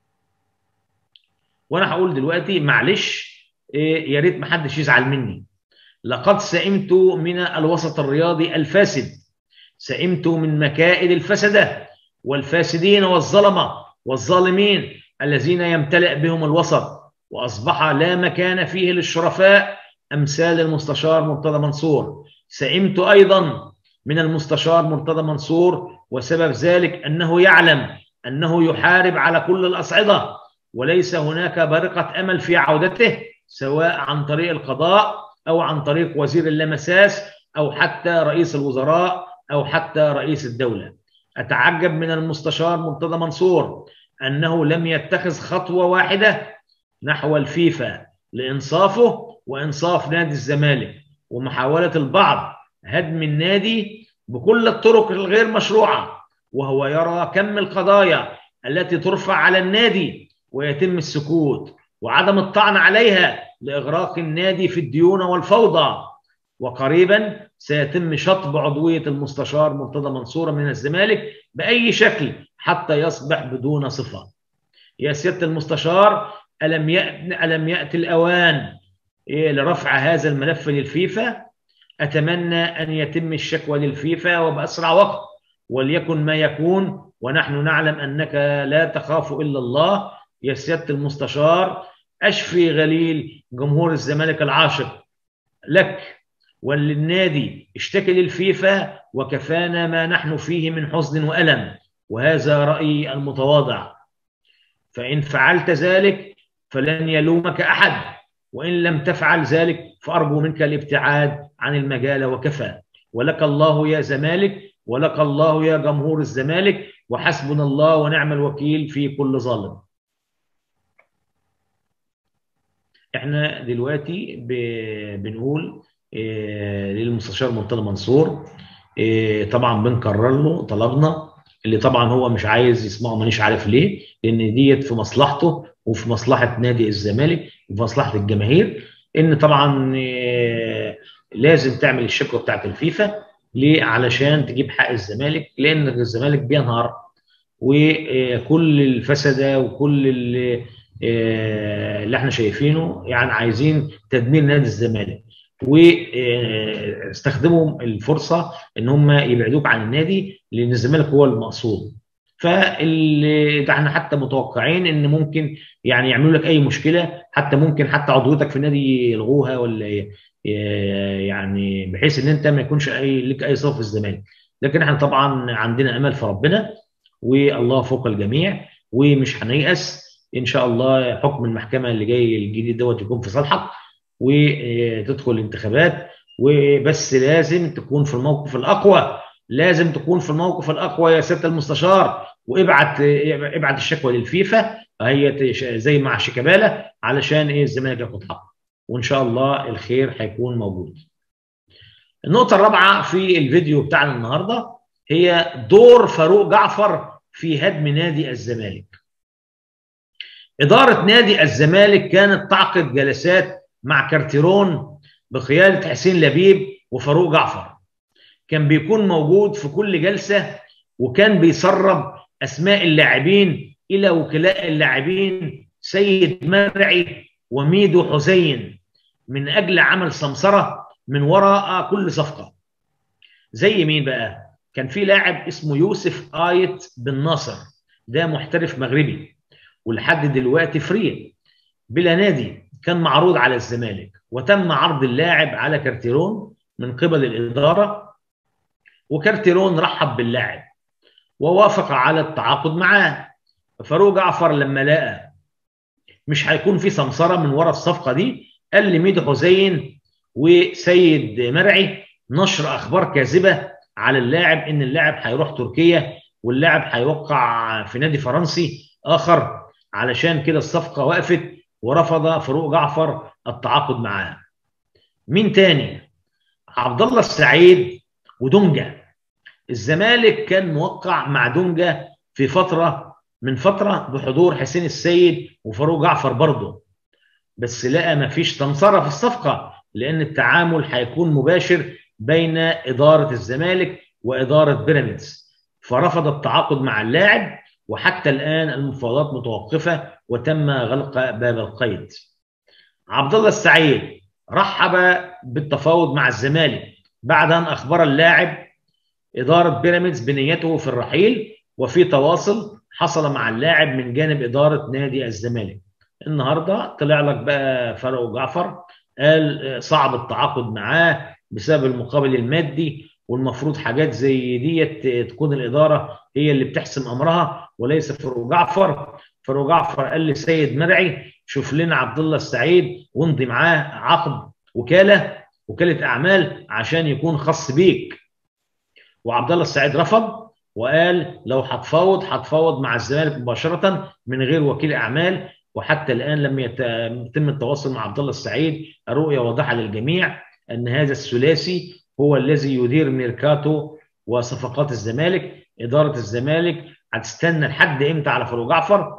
وانا هقول دلوقتي معلش إيه يا ريت ما حدش يزعل مني لقد سئمت من الوسط الرياضي الفاسد سئمت من مكائد الفسده والفاسدين والظلمه والظالمين الذين يمتلئ بهم الوسط واصبح لا مكان فيه للشرفاء امثال المستشار مرتضى منصور سئمت ايضا من المستشار مرتضى منصور وسبب ذلك انه يعلم انه يحارب على كل الاصعده وليس هناك بارقه امل في عودته سواء عن طريق القضاء او عن طريق وزير اللمساس او حتى رئيس الوزراء او حتى رئيس الدوله. اتعجب من المستشار مرتضى منصور انه لم يتخذ خطوه واحده نحو الفيفا لانصافه وانصاف نادي الزمالك ومحاوله البعض هدم النادي بكل الطرق الغير مشروعه وهو يرى كم القضايا التي ترفع على النادي ويتم السكوت وعدم الطعن عليها لاغراق النادي في الديون والفوضى وقريبا سيتم شطب عضويه المستشار مرتضى منصور من الزمالك باي شكل حتى يصبح بدون صفه. يا سياده المستشار الم يأتي الم ياتي الاوان لرفع هذا الملف للفيفا؟ اتمنى ان يتم الشكوى للفيفا وباسرع وقت وليكن ما يكون ونحن نعلم انك لا تخاف الا الله يا سياده المستشار اشفي غليل جمهور الزمالك العاشق لك وللنادي اشتكي للفيفا وكفانا ما نحن فيه من حزن والم وهذا رايي المتواضع فان فعلت ذلك فلن يلومك احد وان لم تفعل ذلك فارجو منك الابتعاد عن المجال وكفى ولك الله يا زمالك ولك الله يا جمهور الزمالك وحسبنا الله ونعم الوكيل في كل ظالم احنا دلوقتي بنقول إيه للمستشار مرتضى منصور إيه طبعا بنكرر له طلبنا اللي طبعا هو مش عايز يسمعه مانيش عارف ليه لان ديت في مصلحته وفي مصلحه نادي الزمالك وفي مصلحه الجماهير ان طبعا إيه لازم تعمل الشكوى بتاعت الفيفا ليه علشان تجيب حق الزمالك لان الزمالك بينهار وكل الفسده وكل اللي اللي احنا شايفينه يعني عايزين تدمير نادي الزمالك واستخدموا الفرصه ان هم يبعدوك عن النادي لان الزمالك هو المقصود فاللي ده احنا حتى متوقعين ان ممكن يعني يعملوا لك اي مشكله حتى ممكن حتى عضويتك في النادي يلغوها ولا يعني بحيث ان انت ما يكونش اي لك اي صف في الزمالك لكن احنا طبعا عندنا امل في ربنا والله فوق الجميع ومش هنيأس ان شاء الله حكم المحكمه اللي جاي الجديد دوت يكون في صالحك وتدخل الانتخابات وبس لازم تكون في الموقف الاقوى لازم تكون في الموقف الاقوى يا سياده المستشار وابعت ابعت الشكوى للفيفا هي زي مع شيكابالا علشان ايه الزمالك ياخد حقه وان شاء الله الخير هيكون موجود. النقطه الرابعه في الفيديو بتاعنا النهارده هي دور فاروق جعفر في هدم نادي الزمالك. إدارة نادي الزمالك كانت تعقد جلسات مع كارتيرون بقيادة حسين لبيب وفاروق جعفر كان بيكون موجود في كل جلسة وكان بيسرب اسماء اللاعبين الى وكلاء اللاعبين سيد مرعي وميدو حسين من اجل عمل سمسره من وراء كل صفقه زي مين بقى كان في لاعب اسمه يوسف آيت بن ناصر ده محترف مغربي ولحد دلوقتي فري بلا نادي كان معروض على الزمالك وتم عرض اللاعب على كارتيرون من قبل الإدارة وكارتيرون رحب باللاعب ووافق على التعاقد معاه فاروق جعفر لما لقى مش هيكون في سمسره من ورا الصفقه دي قال لميدو حسين وسيد مرعي نشر اخبار كاذبه على اللاعب ان اللاعب هيروح تركيا واللاعب هيوقع في نادي فرنسي اخر علشان كده الصفقه وقفت ورفض فاروق جعفر التعاقد معاه. مين تاني؟ عبد الله السعيد ودونجا. الزمالك كان موقع مع دونجا في فتره من فتره بحضور حسين السيد وفاروق جعفر برضه. بس لقى مفيش تمسره في الصفقه لان التعامل هيكون مباشر بين اداره الزمالك واداره بيراميدز. فرفض التعاقد مع اللاعب وحتى الان المفاوضات متوقفه وتم غلق باب القيد. عبد الله السعيد رحب بالتفاوض مع الزمالك بعد ان اخبر اللاعب اداره بيراميدز بنيته في الرحيل وفي تواصل حصل مع اللاعب من جانب اداره نادي الزمالك. النهارده طلع لك بقى فاروق جعفر قال صعب التعاقد معاه بسبب المقابل المادي والمفروض حاجات زي ديت تكون الاداره هي اللي بتحسم امرها وليس فاروق جعفر فاروق جعفر قال لسيد مرعي شوف لنا عبد الله السعيد وامضي معاه عقد وكاله وكاله اعمال عشان يكون خاص بيك وعبد الله السعيد رفض وقال لو هتفاوض هتفاوض مع الزمالك مباشره من غير وكيل اعمال وحتى الان لم يتم التواصل مع عبد الله السعيد الرؤيه واضحه للجميع ان هذا الثلاثي هو الذي يدير ميركاتو وصفقات الزمالك اداره الزمالك هتستنى لحد امتى على فاروق جعفر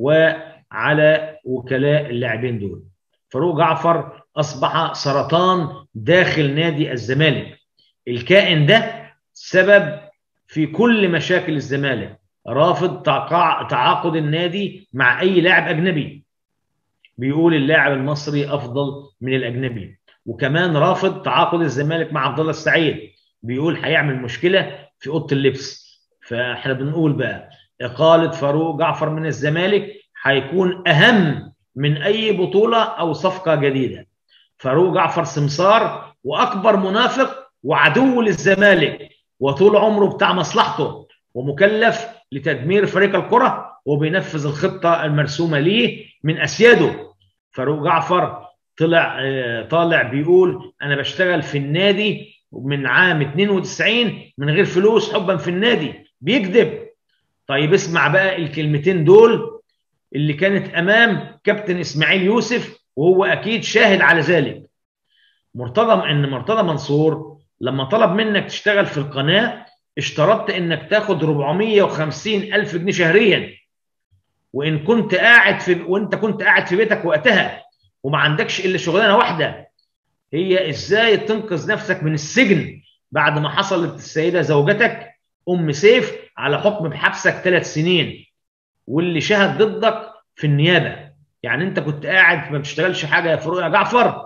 وعلى وكلاء اللاعبين دول فاروق جعفر اصبح سرطان داخل نادي الزمالك الكائن ده سبب في كل مشاكل الزمالك رافض تعاقد النادي مع اي لاعب اجنبي بيقول اللاعب المصري افضل من الاجنبي وكمان رافض تعاقد الزمالك مع عبد الله السعيد بيقول هيعمل مشكله في اوضه اللبس فاحنا بنقول بقى اقاله فاروق جعفر من الزمالك هيكون اهم من اي بطوله او صفقه جديده فاروق جعفر سمسار واكبر منافق وعدو للزمالك وطول عمره بتاع مصلحته ومكلف لتدمير فريق الكره وبينفذ الخطه المرسومه ليه من اسياده فاروق جعفر طلع طالع بيقول انا بشتغل في النادي من عام 92 من غير فلوس حبا في النادي بيكذب طيب اسمع بقى الكلمتين دول اللي كانت امام كابتن اسماعيل يوسف وهو اكيد شاهد على ذلك مرتضى ان مرتضى منصور لما طلب منك تشتغل في القناه اشترطت انك تاخد 450 الف جنيه شهريا وان كنت قاعد في وانت كنت قاعد في بيتك وقتها وما عندكش الا شغلانه واحده هي ازاي تنقذ نفسك من السجن بعد ما حصلت السيده زوجتك ام سيف على حكم بحبسك ثلاث سنين واللي شهد ضدك في النيابه يعني انت كنت قاعد ما بتشتغلش حاجه يا فاروق يا جعفر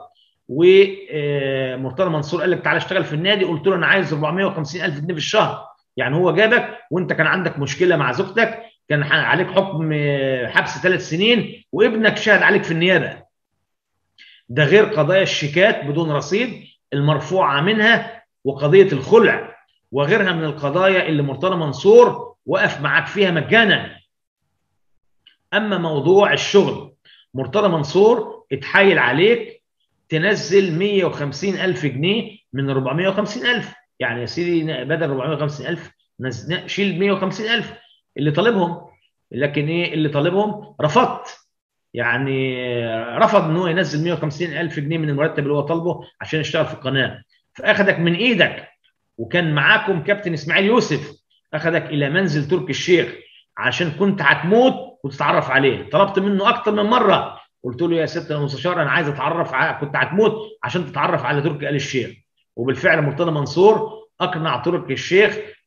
ومرتضى منصور قال لك تعالى اشتغل في النادي قلت له انا عايز 450 الف جنيه في الشهر يعني هو جابك وانت كان عندك مشكله مع زوجتك كان عليك حكم حبس ثلاث سنين وابنك شهد عليك في النيابه ده غير قضايا الشيكات بدون رصيد المرفوعه منها وقضيه الخلع وغيرها من القضايا اللي مرتضى منصور وقف معاك فيها مجانا اما موضوع الشغل مرتضى منصور اتحايل عليك تنزل 150 ألف جنيه من 450 ألف يعني يا سيدي بدل 450 ألف شيل 150 ألف اللي طالبهم لكن ايه اللي طالبهم رفضت يعني رفض ان هو ينزل 150 ألف جنيه من المرتب اللي هو طالبه عشان يشتغل في القناه فاخدك من ايدك وكان معاكم كابتن اسماعيل يوسف اخدك الى منزل تركي الشيخ عشان كنت هتموت وتتعرف عليه طلبت منه اكتر من مره قلت له يا ست المستشار انا عايز اتعرف على كنت هتموت عشان تتعرف على تركي آل الشيخ وبالفعل مرتضى منصور اقنع تركي الشيخ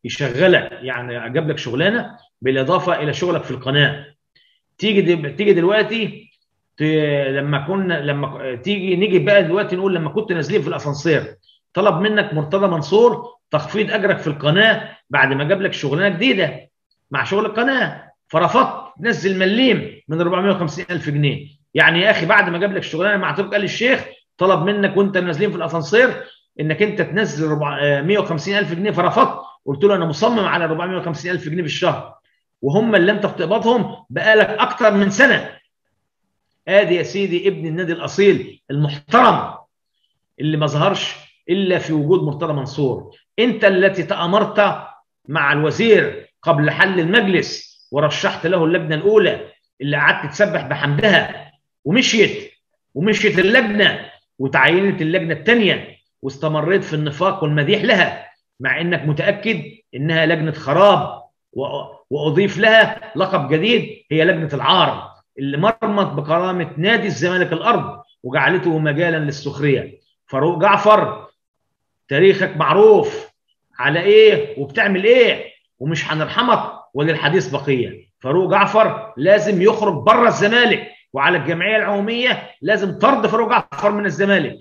يشغلك يعني جاب لك شغلانه بالاضافه الى شغلك في القناه تيجي دل... تيجي دلوقتي ت... لما كنا لما تيجي نيجي بقى دلوقتي نقول لما كنت نازلين في الاسانسير طلب منك مرتضى منصور تخفيض اجرك في القناه بعد ما جاب لك شغلانه جديده مع شغل القناه فرفضت تنزل مليم من 450 الف جنيه يعني يا اخي بعد ما جاب لك الشغلانه مع ترك ال الشيخ طلب منك وانت نازلين في الاسانسير انك انت تنزل 150 الف جنيه فرفضت قلت له انا مصمم على 450 الف جنيه في الشهر وهم اللي انت بتقبضهم بقالك اكتر من سنه ادي يا سيدي ابن النادي الاصيل المحترم اللي ما ظهرش الا في وجود مرتضى منصور انت التي تامرت مع الوزير قبل حل المجلس ورشحت له اللجنه الاولى اللي قعدت تسبح بحمدها ومشيت ومشيت اللجنه وتعينت اللجنه الثانيه واستمريت في النفاق والمديح لها مع انك متاكد انها لجنه خراب واضيف لها لقب جديد هي لجنه العار اللي مرمت بكرامه نادي الزمالك الارض وجعلته مجالا للسخريه فاروق جعفر تاريخك معروف على ايه وبتعمل ايه ومش هنرحمك وللحديث بقيه فاروق جعفر لازم يخرج بره الزمالك وعلى الجمعيه العموميه لازم طرد فاروق جعفر من الزمالك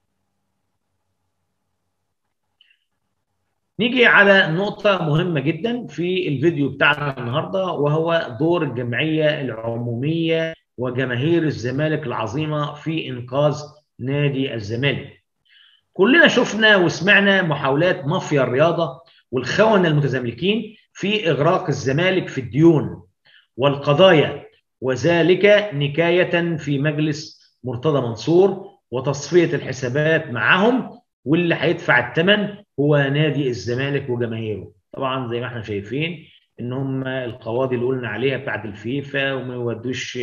نيجي على نقطة مهمة جدا في الفيديو بتاعنا النهاردة وهو دور الجمعية العمومية وجماهير الزمالك العظيمة في إنقاذ نادي الزمالك. كلنا شفنا وسمعنا محاولات مافيا الرياضة والخونة المتزملكين في إغراق الزمالك في الديون والقضايا وذلك نكاية في مجلس مرتضى منصور وتصفية الحسابات معهم واللي هيدفع الثمن هو نادي الزمالك وجماهيره طبعا زي ما احنا شايفين ان هم القواضي اللي قلنا عليها بتاعت الفيفا وما يودوش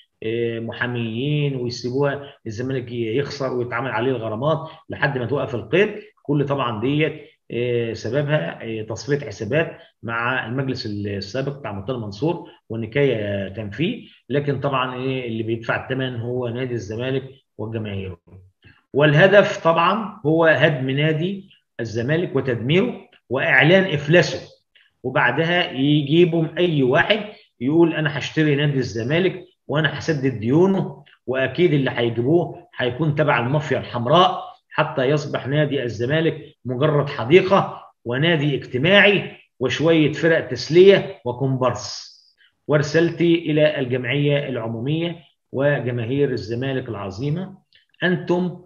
محاميين ويسيبوها الزمالك يخسر ويتعمل عليه الغرامات لحد ما توقف القيد كل طبعا ديت سببها تصفيه حسابات مع المجلس السابق بتاع مرتضى منصور والنكايه تنفيه لكن طبعا ايه اللي بيدفع الثمن هو نادي الزمالك وجماهيره والهدف طبعا هو هدم نادي الزمالك وتدميره واعلان افلاسه وبعدها يجيبوا اي واحد يقول انا هشتري نادي الزمالك وانا هسدد ديونه واكيد اللي هيجيبوه هيكون تبع المافيا الحمراء حتى يصبح نادي الزمالك مجرد حديقه ونادي اجتماعي وشويه فرق تسليه وكومبارس ورسالتي الى الجمعيه العموميه وجماهير الزمالك العظيمه انتم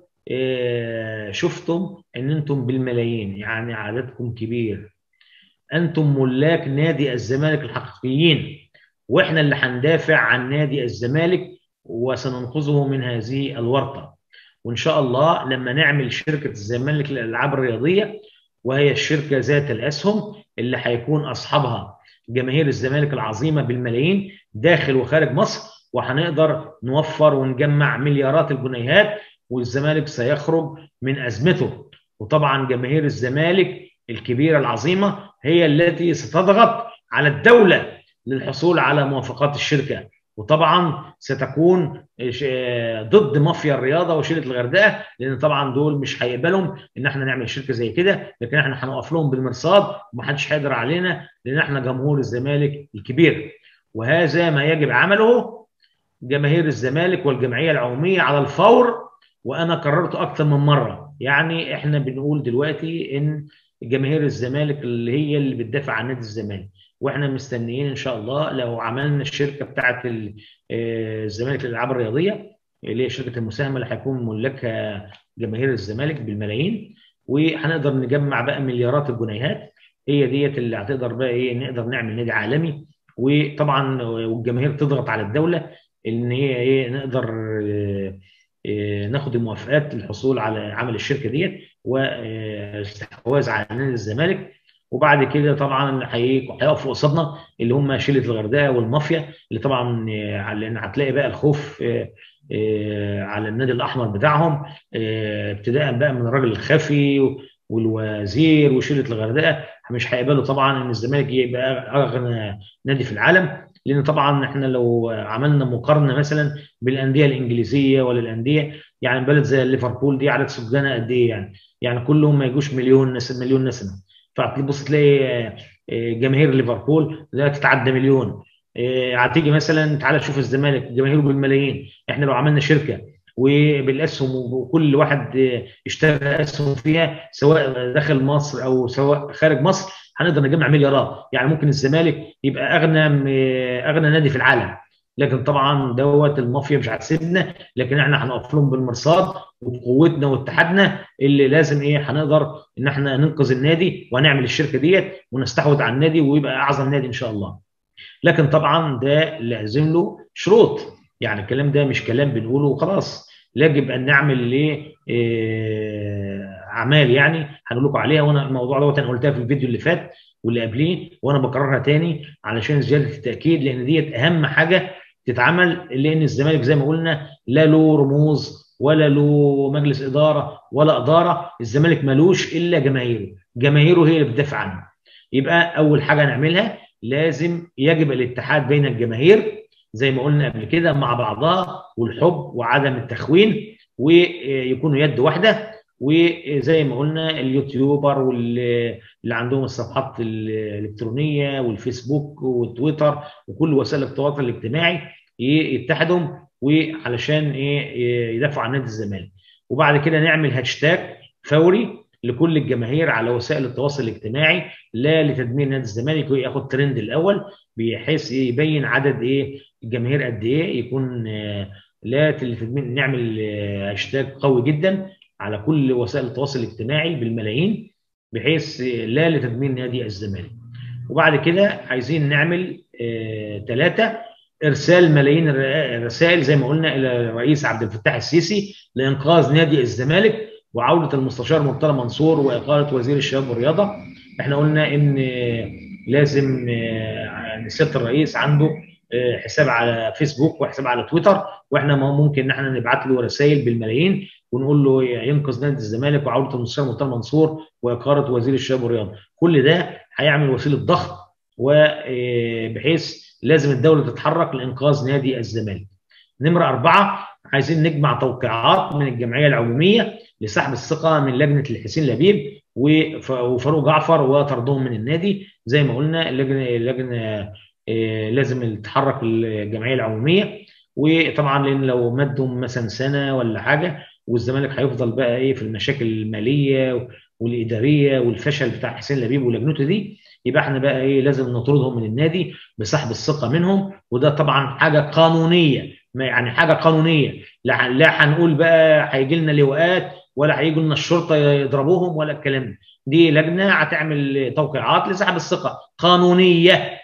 شفتم ان انتم بالملايين يعني عددكم كبير انتم ملاك نادي الزمالك الحقيقيين واحنا اللي هندافع عن نادي الزمالك وسننقذه من هذه الورطه وان شاء الله لما نعمل شركه الزمالك للالعاب الرياضيه وهي الشركه ذات الاسهم اللي هيكون اصحابها جماهير الزمالك العظيمه بالملايين داخل وخارج مصر وهنقدر نوفر ونجمع مليارات الجنيهات والزمالك سيخرج من ازمته وطبعا جماهير الزمالك الكبيره العظيمه هي التي ستضغط على الدوله للحصول على موافقات الشركه وطبعا ستكون ضد مافيا الرياضه وشيله الغردقه لان طبعا دول مش هيقبلوا ان احنا نعمل شركه زي كده لكن احنا هنقف لهم بالمرصاد ومحدش هيقدر علينا لان احنا جمهور الزمالك الكبير وهذا ما يجب عمله جماهير الزمالك والجمعيه العموميه على الفور وانا قررته اكثر من مره يعني احنا بنقول دلوقتي ان جماهير الزمالك اللي هي اللي بتدافع عن نادي الزمالك واحنا مستنيين ان شاء الله لو عملنا الشركه بتاعه الزمالك للالعاب الرياضيه اللي هي شركه المساهمه اللي هيكون ملاكها جماهير الزمالك بالملايين وهنقدر نجمع بقى مليارات الجنيهات هي ديت اللي هتقدر بقى ايه نقدر نعمل نادي عالمي وطبعا والجماهير تضغط على الدوله ان هي ايه نقدر ناخد الموافقات للحصول على عمل الشركه ديت واستحواذ على نادي الزمالك وبعد كده طبعا هيقفوا قصادنا اللي هم شله الغردقه والمافيا اللي طبعا لان هتلاقي بقى الخوف على النادي الاحمر بتاعهم ابتداء بقى من الراجل الخفي والوزير وشله الغردقه مش هيقبلوا طبعا ان الزمالك يبقى اغنى نادي في العالم لان طبعا احنا لو عملنا مقارنه مثلا بالانديه الانجليزيه ولا الانديه يعني بلد زي ليفربول دي عدد سكانها قد ايه يعني يعني كلهم ما يجوش مليون نسمه مليون نسمه فتبص تلاقي جماهير ليفربول لا تتعدى مليون هتيجي مثلا تعالى شوف الزمالك جماهيره بالملايين احنا لو عملنا شركه وبالاسهم وكل واحد اشترى اسهم فيها سواء داخل مصر او سواء خارج مصر هنقدر نجمع مليارات يعني ممكن الزمالك يبقى اغنى اغنى نادي في العالم لكن طبعا دوت المافيا مش هتسيبنا لكن احنا هنقف لهم بالمرصاد وبقوتنا واتحادنا اللي لازم ايه هنقدر ان احنا ننقذ النادي وهنعمل الشركه ديت ونستحوذ على النادي ويبقى اعظم نادي ان شاء الله. لكن طبعا ده لازم له شروط يعني الكلام ده مش كلام بنقوله وخلاص يجب ان نعمل ل اعمال يعني هنقول لكم عليها وانا الموضوع دوت انا قلتها في الفيديو اللي فات واللي قبليه وانا بكررها تاني علشان زياده التاكيد لان ديت اهم حاجه تتعمل لان الزمالك زي ما قلنا لا له رموز ولا له مجلس اداره ولا اداره الزمالك ملوش الا جماهيره جماهيره هي اللي بتدافع عنه يبقى اول حاجه نعملها لازم يجب الاتحاد بين الجماهير زي ما قلنا قبل كده مع بعضها والحب وعدم التخوين ويكونوا يد واحده وزي ما قلنا اليوتيوبر واللي عندهم الصفحات الالكترونيه والفيسبوك والتويتر وكل وسائل التواصل الاجتماعي يتحدوا وعلشان ايه يدافعوا عن نادي الزمالك وبعد كده نعمل هاشتاج فوري لكل الجماهير على وسائل التواصل الاجتماعي لا لتدمير نادي الزمالك وياخد ترند الاول بحيث يبين عدد ايه الجماهير قد ايه يكون لا لتدمير نعمل هاشتاج قوي جدا على كل وسائل التواصل الاجتماعي بالملايين بحيث لا لتدمير نادي الزمالك وبعد كده عايزين نعمل ثلاثه ارسال ملايين الرسائل زي ما قلنا الى الرئيس عبد الفتاح السيسي لانقاذ نادي الزمالك وعوده المستشار مرتضى منصور واقاله وزير الشباب والرياضه احنا قلنا ان لازم سياده الرئيس عنده حساب على فيسبوك وحساب على تويتر واحنا ممكن ان احنا نبعت له رسائل بالملايين ونقول له ينقذ نادي الزمالك وعوده المستشار مرتضى منصور واقاله وزير الشباب والرياضه كل ده هيعمل وسيله ضغط وبحيث لازم الدوله تتحرك لانقاذ نادي الزمالك. نمره اربعه عايزين نجمع توقيعات من الجمعيه العموميه لسحب الثقه من لجنه الحسين لبيب وفاروق جعفر وطردهم من النادي زي ما قلنا اللجنه اللجنه لازم تتحرك الجمعيه العموميه وطبعا لان لو مدوا مثلا سنه ولا حاجه والزمالك هيفضل بقى ايه في المشاكل الماليه والاداريه والفشل بتاع حسين لبيب ولجنته دي يبقى احنا بقى ايه لازم نطردهم من النادي بسحب الثقه منهم وده طبعا حاجه قانونيه يعني حاجه قانونيه لا لا هنقول بقى هيجي لنا لواءات ولا هيجوا لنا الشرطه يضربوهم ولا الكلام ده دي لجنه هتعمل توقيعات لسحب الثقه قانونيه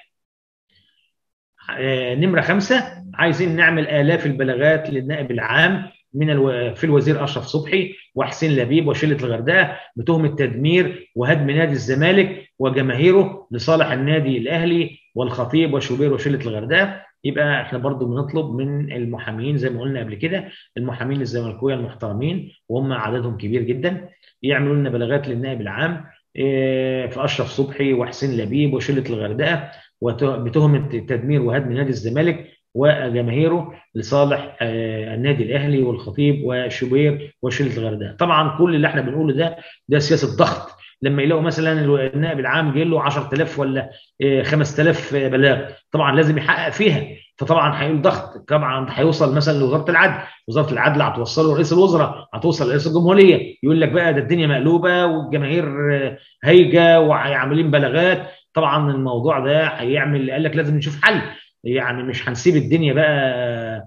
آه نمره خمسه عايزين نعمل الاف البلاغات للنائب العام من الو... في الوزير اشرف صبحي وحسين لبيب وشله الغردقه بتهمه تدمير وهدم نادي الزمالك وجماهيره لصالح النادي الاهلي والخطيب وشوبير وشله الغردقه يبقى احنا برضو بنطلب من المحامين زي ما قلنا قبل كده المحامين الزملكاويه المحترمين وهم عددهم كبير جدا يعملوا لنا بلاغات للنائب العام في اشرف صبحي وحسين لبيب وشله الغردقه بتهمه تدمير وهدم نادي الزمالك وجماهيره لصالح النادي الاهلي والخطيب وشوبير وشله الغردقه طبعا كل اللي احنا بنقوله ده ده سياسه ضغط لما يلاقوا مثلا النائب العام جاي له 10000 ولا 5000 بلاغ طبعا لازم يحقق فيها فطبعا هيقول ضغط طبعا هيوصل مثلا لوزاره العدل وزاره العدل هتوصله لرئيس الوزراء هتوصل لرئيس الجمهوريه يقول لك بقى ده الدنيا مقلوبه والجماهير هايجه وعاملين بلاغات طبعا الموضوع ده هيعمل قال لك لازم نشوف حل يعني مش هنسيب الدنيا بقى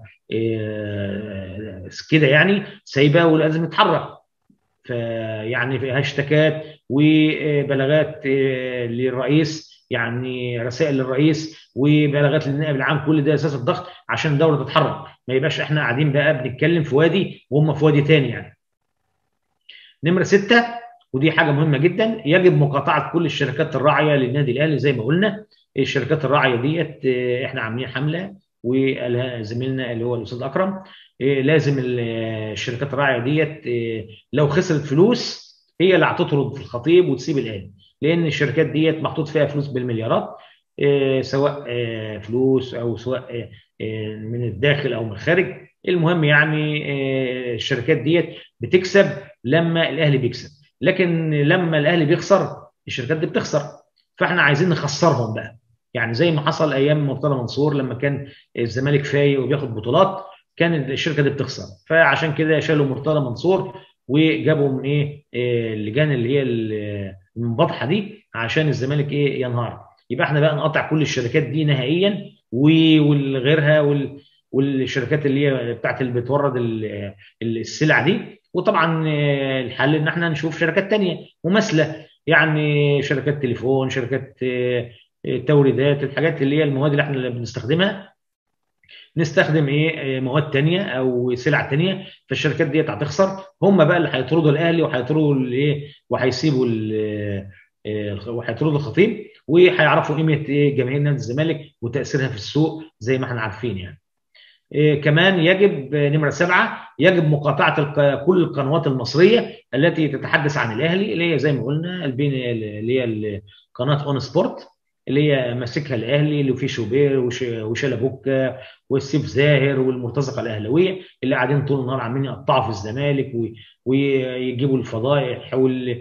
كده يعني سايبه ولازم نتحرك فيعني في هاشتاجات وبلاغات للرئيس يعني رسائل للرئيس وبلاغات للنائب العام كل ده اساس الضغط عشان الدوله تتحرك ما يبقاش احنا قاعدين بقى بنتكلم في وادي وهم في وادي تاني يعني. نمره سته ودي حاجه مهمه جدا يجب مقاطعه كل الشركات الراعيه للنادي الاهلي زي ما قلنا الشركات الراعيه ديت احنا عاملين حمله وقالها زميلنا اللي هو الاستاذ اكرم لازم الشركات الراعيه ديت لو خسرت فلوس هي اللي هتطرد في الخطيب وتسيب الاهلي لان الشركات ديت محطوط فيها فلوس بالمليارات سواء فلوس او سواء من الداخل او من الخارج المهم يعني الشركات ديت بتكسب لما الاهلي بيكسب لكن لما الاهلي بيخسر الشركات دي بتخسر فاحنا عايزين نخسرهم بقى يعني زي ما حصل ايام مرتضى منصور لما كان الزمالك فايق وبياخد بطولات كان الشركه دي بتخسر فعشان كده شالوا مرتضى منصور وجابوا من ايه اللجان اللي هي المنبطحه دي عشان الزمالك ايه ينهار يبقى احنا بقى نقطع كل الشركات دي نهائيا وغيرها وال والشركات اللي هي بتاعت اللي بتورد السلع دي وطبعا الحل ان احنا نشوف شركات تانية مماثله يعني شركات تليفون شركات توريدات الحاجات اللي هي المواد اللي احنا بنستخدمها نستخدم ايه مواد تانية او سلع تانية فالشركات ديت هتخسر هم بقى اللي هيطردوا الاهلي وهيطردوا الايه وهيسيبوا وهيطردوا الخطيب وهيعرفوا قيمه ايه جماهير نادي الزمالك وتاثيرها في السوق زي ما احنا عارفين يعني إيه كمان يجب نمره سبعه يجب مقاطعه كل القنوات المصريه التي تتحدث عن الاهلي اللي هي زي ما قلنا اللي هي قناه اون سبورت اللي هي ماسكها الاهلي اللي فيه شوبير وشلبوكه والسيف زاهر والمرتزقه الاهلاويه اللي قاعدين طول النهار عاملين يقطعوا في الزمالك ويجيبوا الفضائح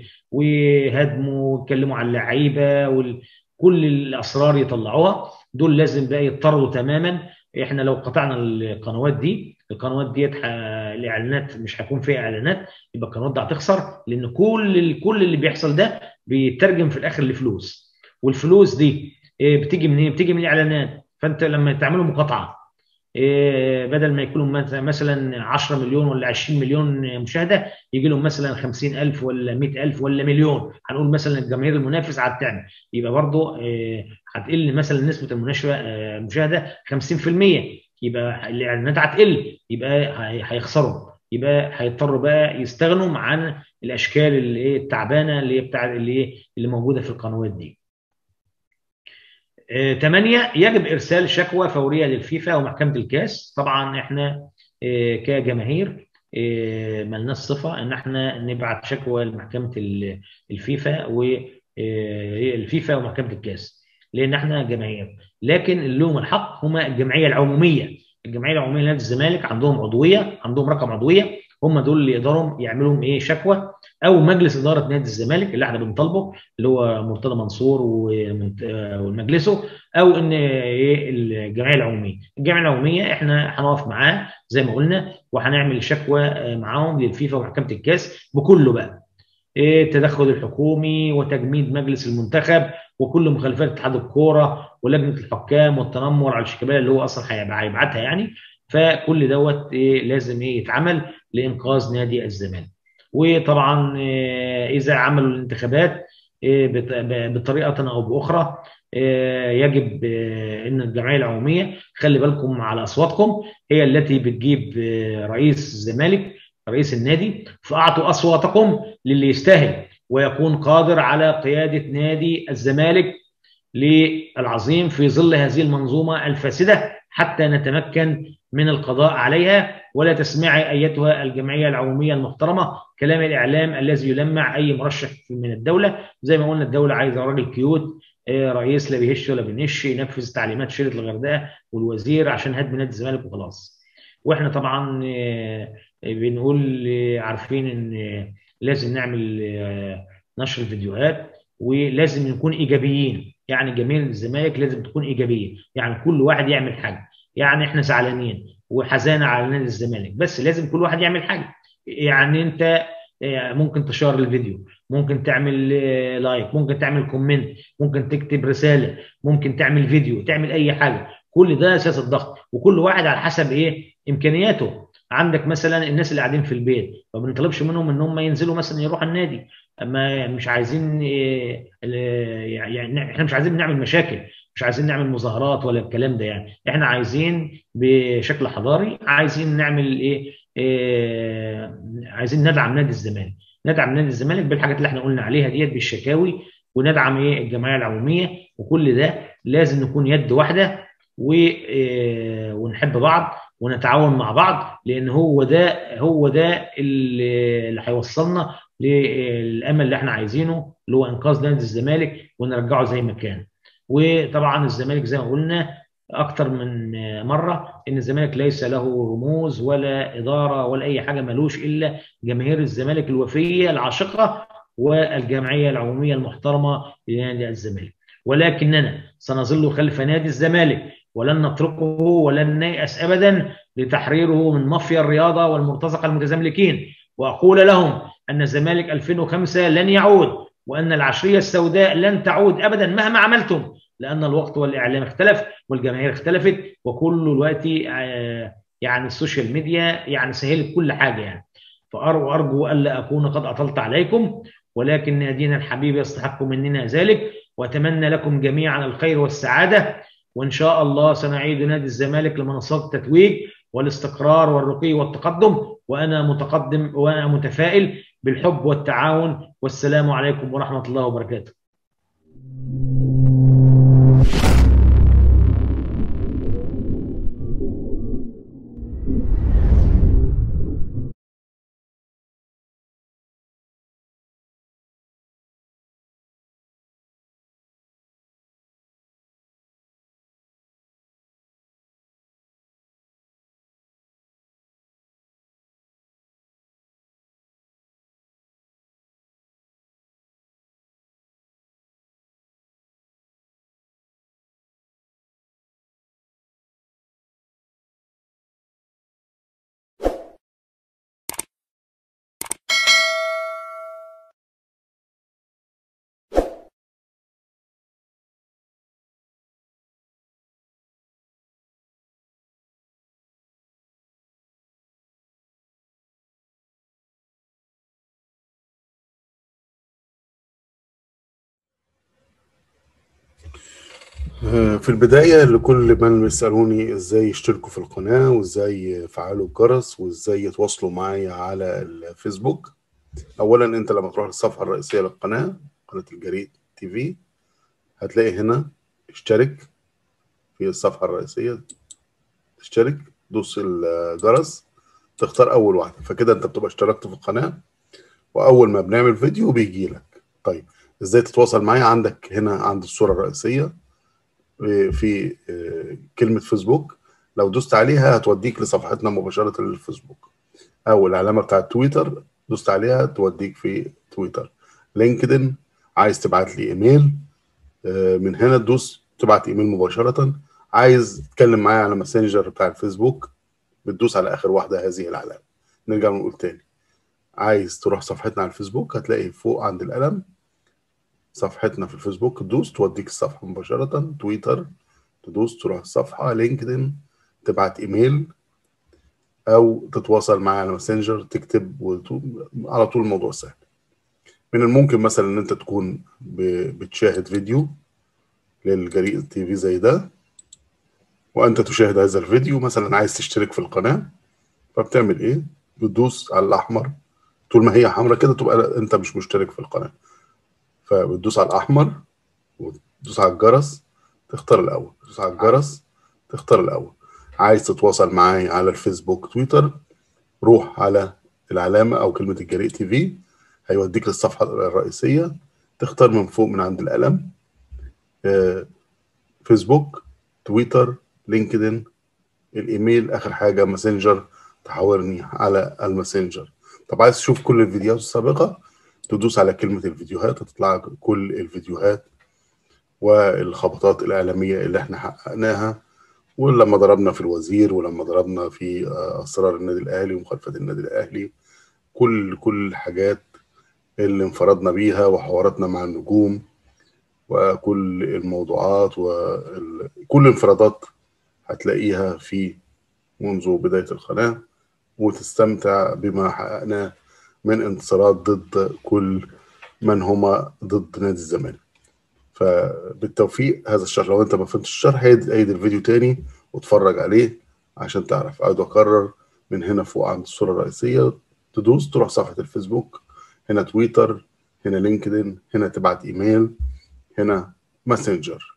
ويهاجموا ويتكلموا عن اللعيبه وكل الاسرار يطلعوها دول لازم بقى يضطروا تماما احنا لو قطعنا القنوات دي القنوات ديت ح... الاعلانات مش هيكون فيها اعلانات يبقى القنوات دي هتخسر لان كل كل اللي بيحصل ده بيترجم في الاخر لفلوس والفلوس دي بتيجي منين؟ بتيجي من الاعلانات فانت لما تعملوا مقاطعه بدل ما يكونوا مثلا 10 مليون ولا 20 مليون مشاهده يجي لهم مثلا 50000 ولا 100000 ولا مليون هنقول مثلا الجماهير المنافس هتعمل يبقى برضه هتقل مثلا نسبه المشاهده 50% يبقى الاعلانات هتقل يبقى هيخسروا يبقى هيضطروا بقى يستغنوا عن الاشكال اللي ايه التعبانه اللي هي بتاع اللي اللي موجوده في القنوات دي. ثمانية يجب إرسال شكوى فورية للفيفا ومحكمة الكاس طبعا إحنا كجماهير ملناش صفة إن إحنا نبعت شكوى لمحكمة الفيفا والفيفا ومحكمة الكاس لأن إحنا جماهير لكن اللي لهم الحق هما الجمعية العمومية الجمعية العمومية لنادي الزمالك عندهم عضوية عندهم رقم عضوية هم دول اللي يقدروا يعملوا ايه شكوى او مجلس اداره نادي الزمالك اللي احنا بنطالبه اللي هو مرتضى منصور ومجلسه او ان ايه الجمعيه العموميه، الجمعيه العموميه احنا هنقف معاه زي ما قلنا وهنعمل شكوى معاهم للفيفا ومحكمه الكاس بكله بقى. إيه التدخل الحكومي وتجميد مجلس المنتخب وكل مخالفات اتحاد الكوره ولجنه الحكام والتنمر على الشيكابالا اللي هو اصلا هيبعتها يعني فكل دوت إيه لازم ايه يتعمل لانقاذ نادي الزمالك. وطبعا اذا عملوا الانتخابات بطريقه او باخرى يجب ان الجمعيه العموميه خلي بالكم على اصواتكم هي التي بتجيب رئيس الزمالك رئيس النادي فاعطوا اصواتكم للي يستاهل ويكون قادر على قياده نادي الزمالك للعظيم في ظل هذه المنظومه الفاسده حتى نتمكن من القضاء عليها ولا تسمعي ايتها الجمعيه العموميه المحترمه كلام الاعلام الذي يلمع اي مرشح من الدوله زي ما قلنا الدوله عايزه راجل كيوت رئيس لا بيهش ولا بينش ينفذ تعليمات شركه الغردقه والوزير عشان هدم نادي الزمالك وخلاص واحنا طبعا بنقول عارفين ان لازم نعمل نشر الفيديوهات ولازم نكون ايجابيين يعني جماهير الزمالك لازم تكون ايجابيه يعني كل واحد يعمل حاجه يعني احنا زعلانين وحزانه على نادي الزمالك بس لازم كل واحد يعمل حاجه يعني انت ممكن تشار الفيديو ممكن تعمل لايك ممكن تعمل كومنت ممكن تكتب رساله ممكن تعمل فيديو تعمل اي حاجه كل ده اساس الضغط وكل واحد على حسب ايه امكانياته عندك مثلا الناس اللي قاعدين في البيت ما بنطلبش منهم ان هم ينزلوا مثلا يروحوا النادي اما مش عايزين يعني احنا مش عايزين نعمل مشاكل مش عايزين نعمل مظاهرات ولا الكلام ده يعني احنا عايزين بشكل حضاري عايزين نعمل ايه, إيه عايزين ندعم نادي الزمالك ندعم نادي الزمالك بالحاجات اللي احنا قلنا عليها ديت بالشكاوي وندعم ايه الجمعيه العموميه وكل ده لازم نكون يد واحده و إيه ونحب بعض ونتعاون مع بعض لان هو ده هو ده اللي, اللي هيوصلنا للامل اللي احنا عايزينه اللي هو انقاذ نادي الزمالك ونرجعه زي ما كان وطبعا الزمالك زي ما قلنا اكتر من مره ان الزمالك ليس له رموز ولا اداره ولا اي حاجه ملوش الا جماهير الزمالك الوفيه العاشقه والجمعيه العموميه المحترمه لنادي الزمالك ولكننا سنظل خلف نادي الزمالك ولن نتركه ولن نيأس ابدا لتحريره من مافيا الرياضه والمرتزقه المتزملكين واقول لهم ان الزمالك 2005 لن يعود وان العشريه السوداء لن تعود ابدا مهما عملتم لان الوقت والاعلام اختلف والجماهير اختلفت وكل الوقت يعني السوشيال ميديا يعني سهلت كل حاجه يعني فارجو الا اكون قد اطلت عليكم ولكن نادينا الحبيب يستحق مننا ذلك واتمنى لكم جميعا الخير والسعاده وان شاء الله سنعيد نادي الزمالك لمنصات التتويج والاستقرار والرقي والتقدم وانا متقدم وانا متفائل بالحب والتعاون والسلام عليكم ورحمه الله وبركاته في البداية لكل من بيسألوني ازاي يشتركوا في القناة وازاي يفعلوا الجرس وازاي يتواصلوا معايا على الفيسبوك اولا انت لما تروح للصفحة الرئيسية للقناة قناة الجريد تي في هتلاقي هنا اشترك في الصفحة الرئيسية اشترك دوس الجرس تختار اول واحدة فكده انت بتبقى اشتركت في القناة واول ما بنعمل فيديو بيجي لك طيب ازاي تتواصل معايا عندك هنا عند الصورة الرئيسية في كلمة فيسبوك لو دوست عليها هتوديك لصفحتنا مباشرة للفيسبوك أو العلامة بتاعت تويتر دوست عليها توديك في تويتر لينكدين عايز تبعت لي إيميل من هنا تدوس تبعت إيميل مباشرة عايز تتكلم معايا على ماسنجر بتاع الفيسبوك بتدوس على آخر واحدة هذه العلامة نرجع نقول تاني عايز تروح صفحتنا على الفيسبوك هتلاقي فوق عند القلم صفحتنا في الفيسبوك تدوس توديك الصفحة مباشرة تويتر تدوس تروح الصفحة لينكدين تبعت ايميل او تتواصل معايا على ماسنجر تكتب وتو... على طول الموضوع سهل من الممكن مثلا ان انت تكون ب... بتشاهد فيديو للجريء تي في زي ده وانت تشاهد هذا الفيديو مثلا عايز تشترك في القناة فبتعمل ايه بتدوس على الاحمر طول ما هي حمراء كده تبقى انت مش مشترك في القناه فبتدوس على الاحمر وتدوس على الجرس تختار الاول تدوس على الجرس تختار الاول عايز تتواصل معايا على الفيسبوك تويتر روح على العلامه او كلمه الجريء تي في هيوديك للصفحه الرئيسيه تختار من فوق من عند القلم فيسبوك تويتر لينكدين الايميل اخر حاجه ماسنجر تحاورني على الماسنجر طب عايز تشوف كل الفيديوهات السابقه تدوس على كلمة الفيديوهات هتطلع كل الفيديوهات والخبطات الإعلامية اللي احنا حققناها ولما ضربنا في الوزير ولما ضربنا في أسرار النادي الأهلي ومخالفة النادي الأهلي كل كل الحاجات اللي انفردنا بيها وحواراتنا مع النجوم وكل الموضوعات وكل انفرادات هتلاقيها في منذ بداية القناة وتستمتع بما حققناه من انتصارات ضد كل من هما ضد نادي الزمالك فبالتوفيق هذا الشرح لو انت ما فهمتش الشرح عيد الفيديو تاني واتفرج عليه عشان تعرف اقعد اكرر من هنا فوق عند الصوره الرئيسيه تدوس تروح صفحه الفيسبوك هنا تويتر هنا لينكدين هنا تبعت ايميل هنا ماسنجر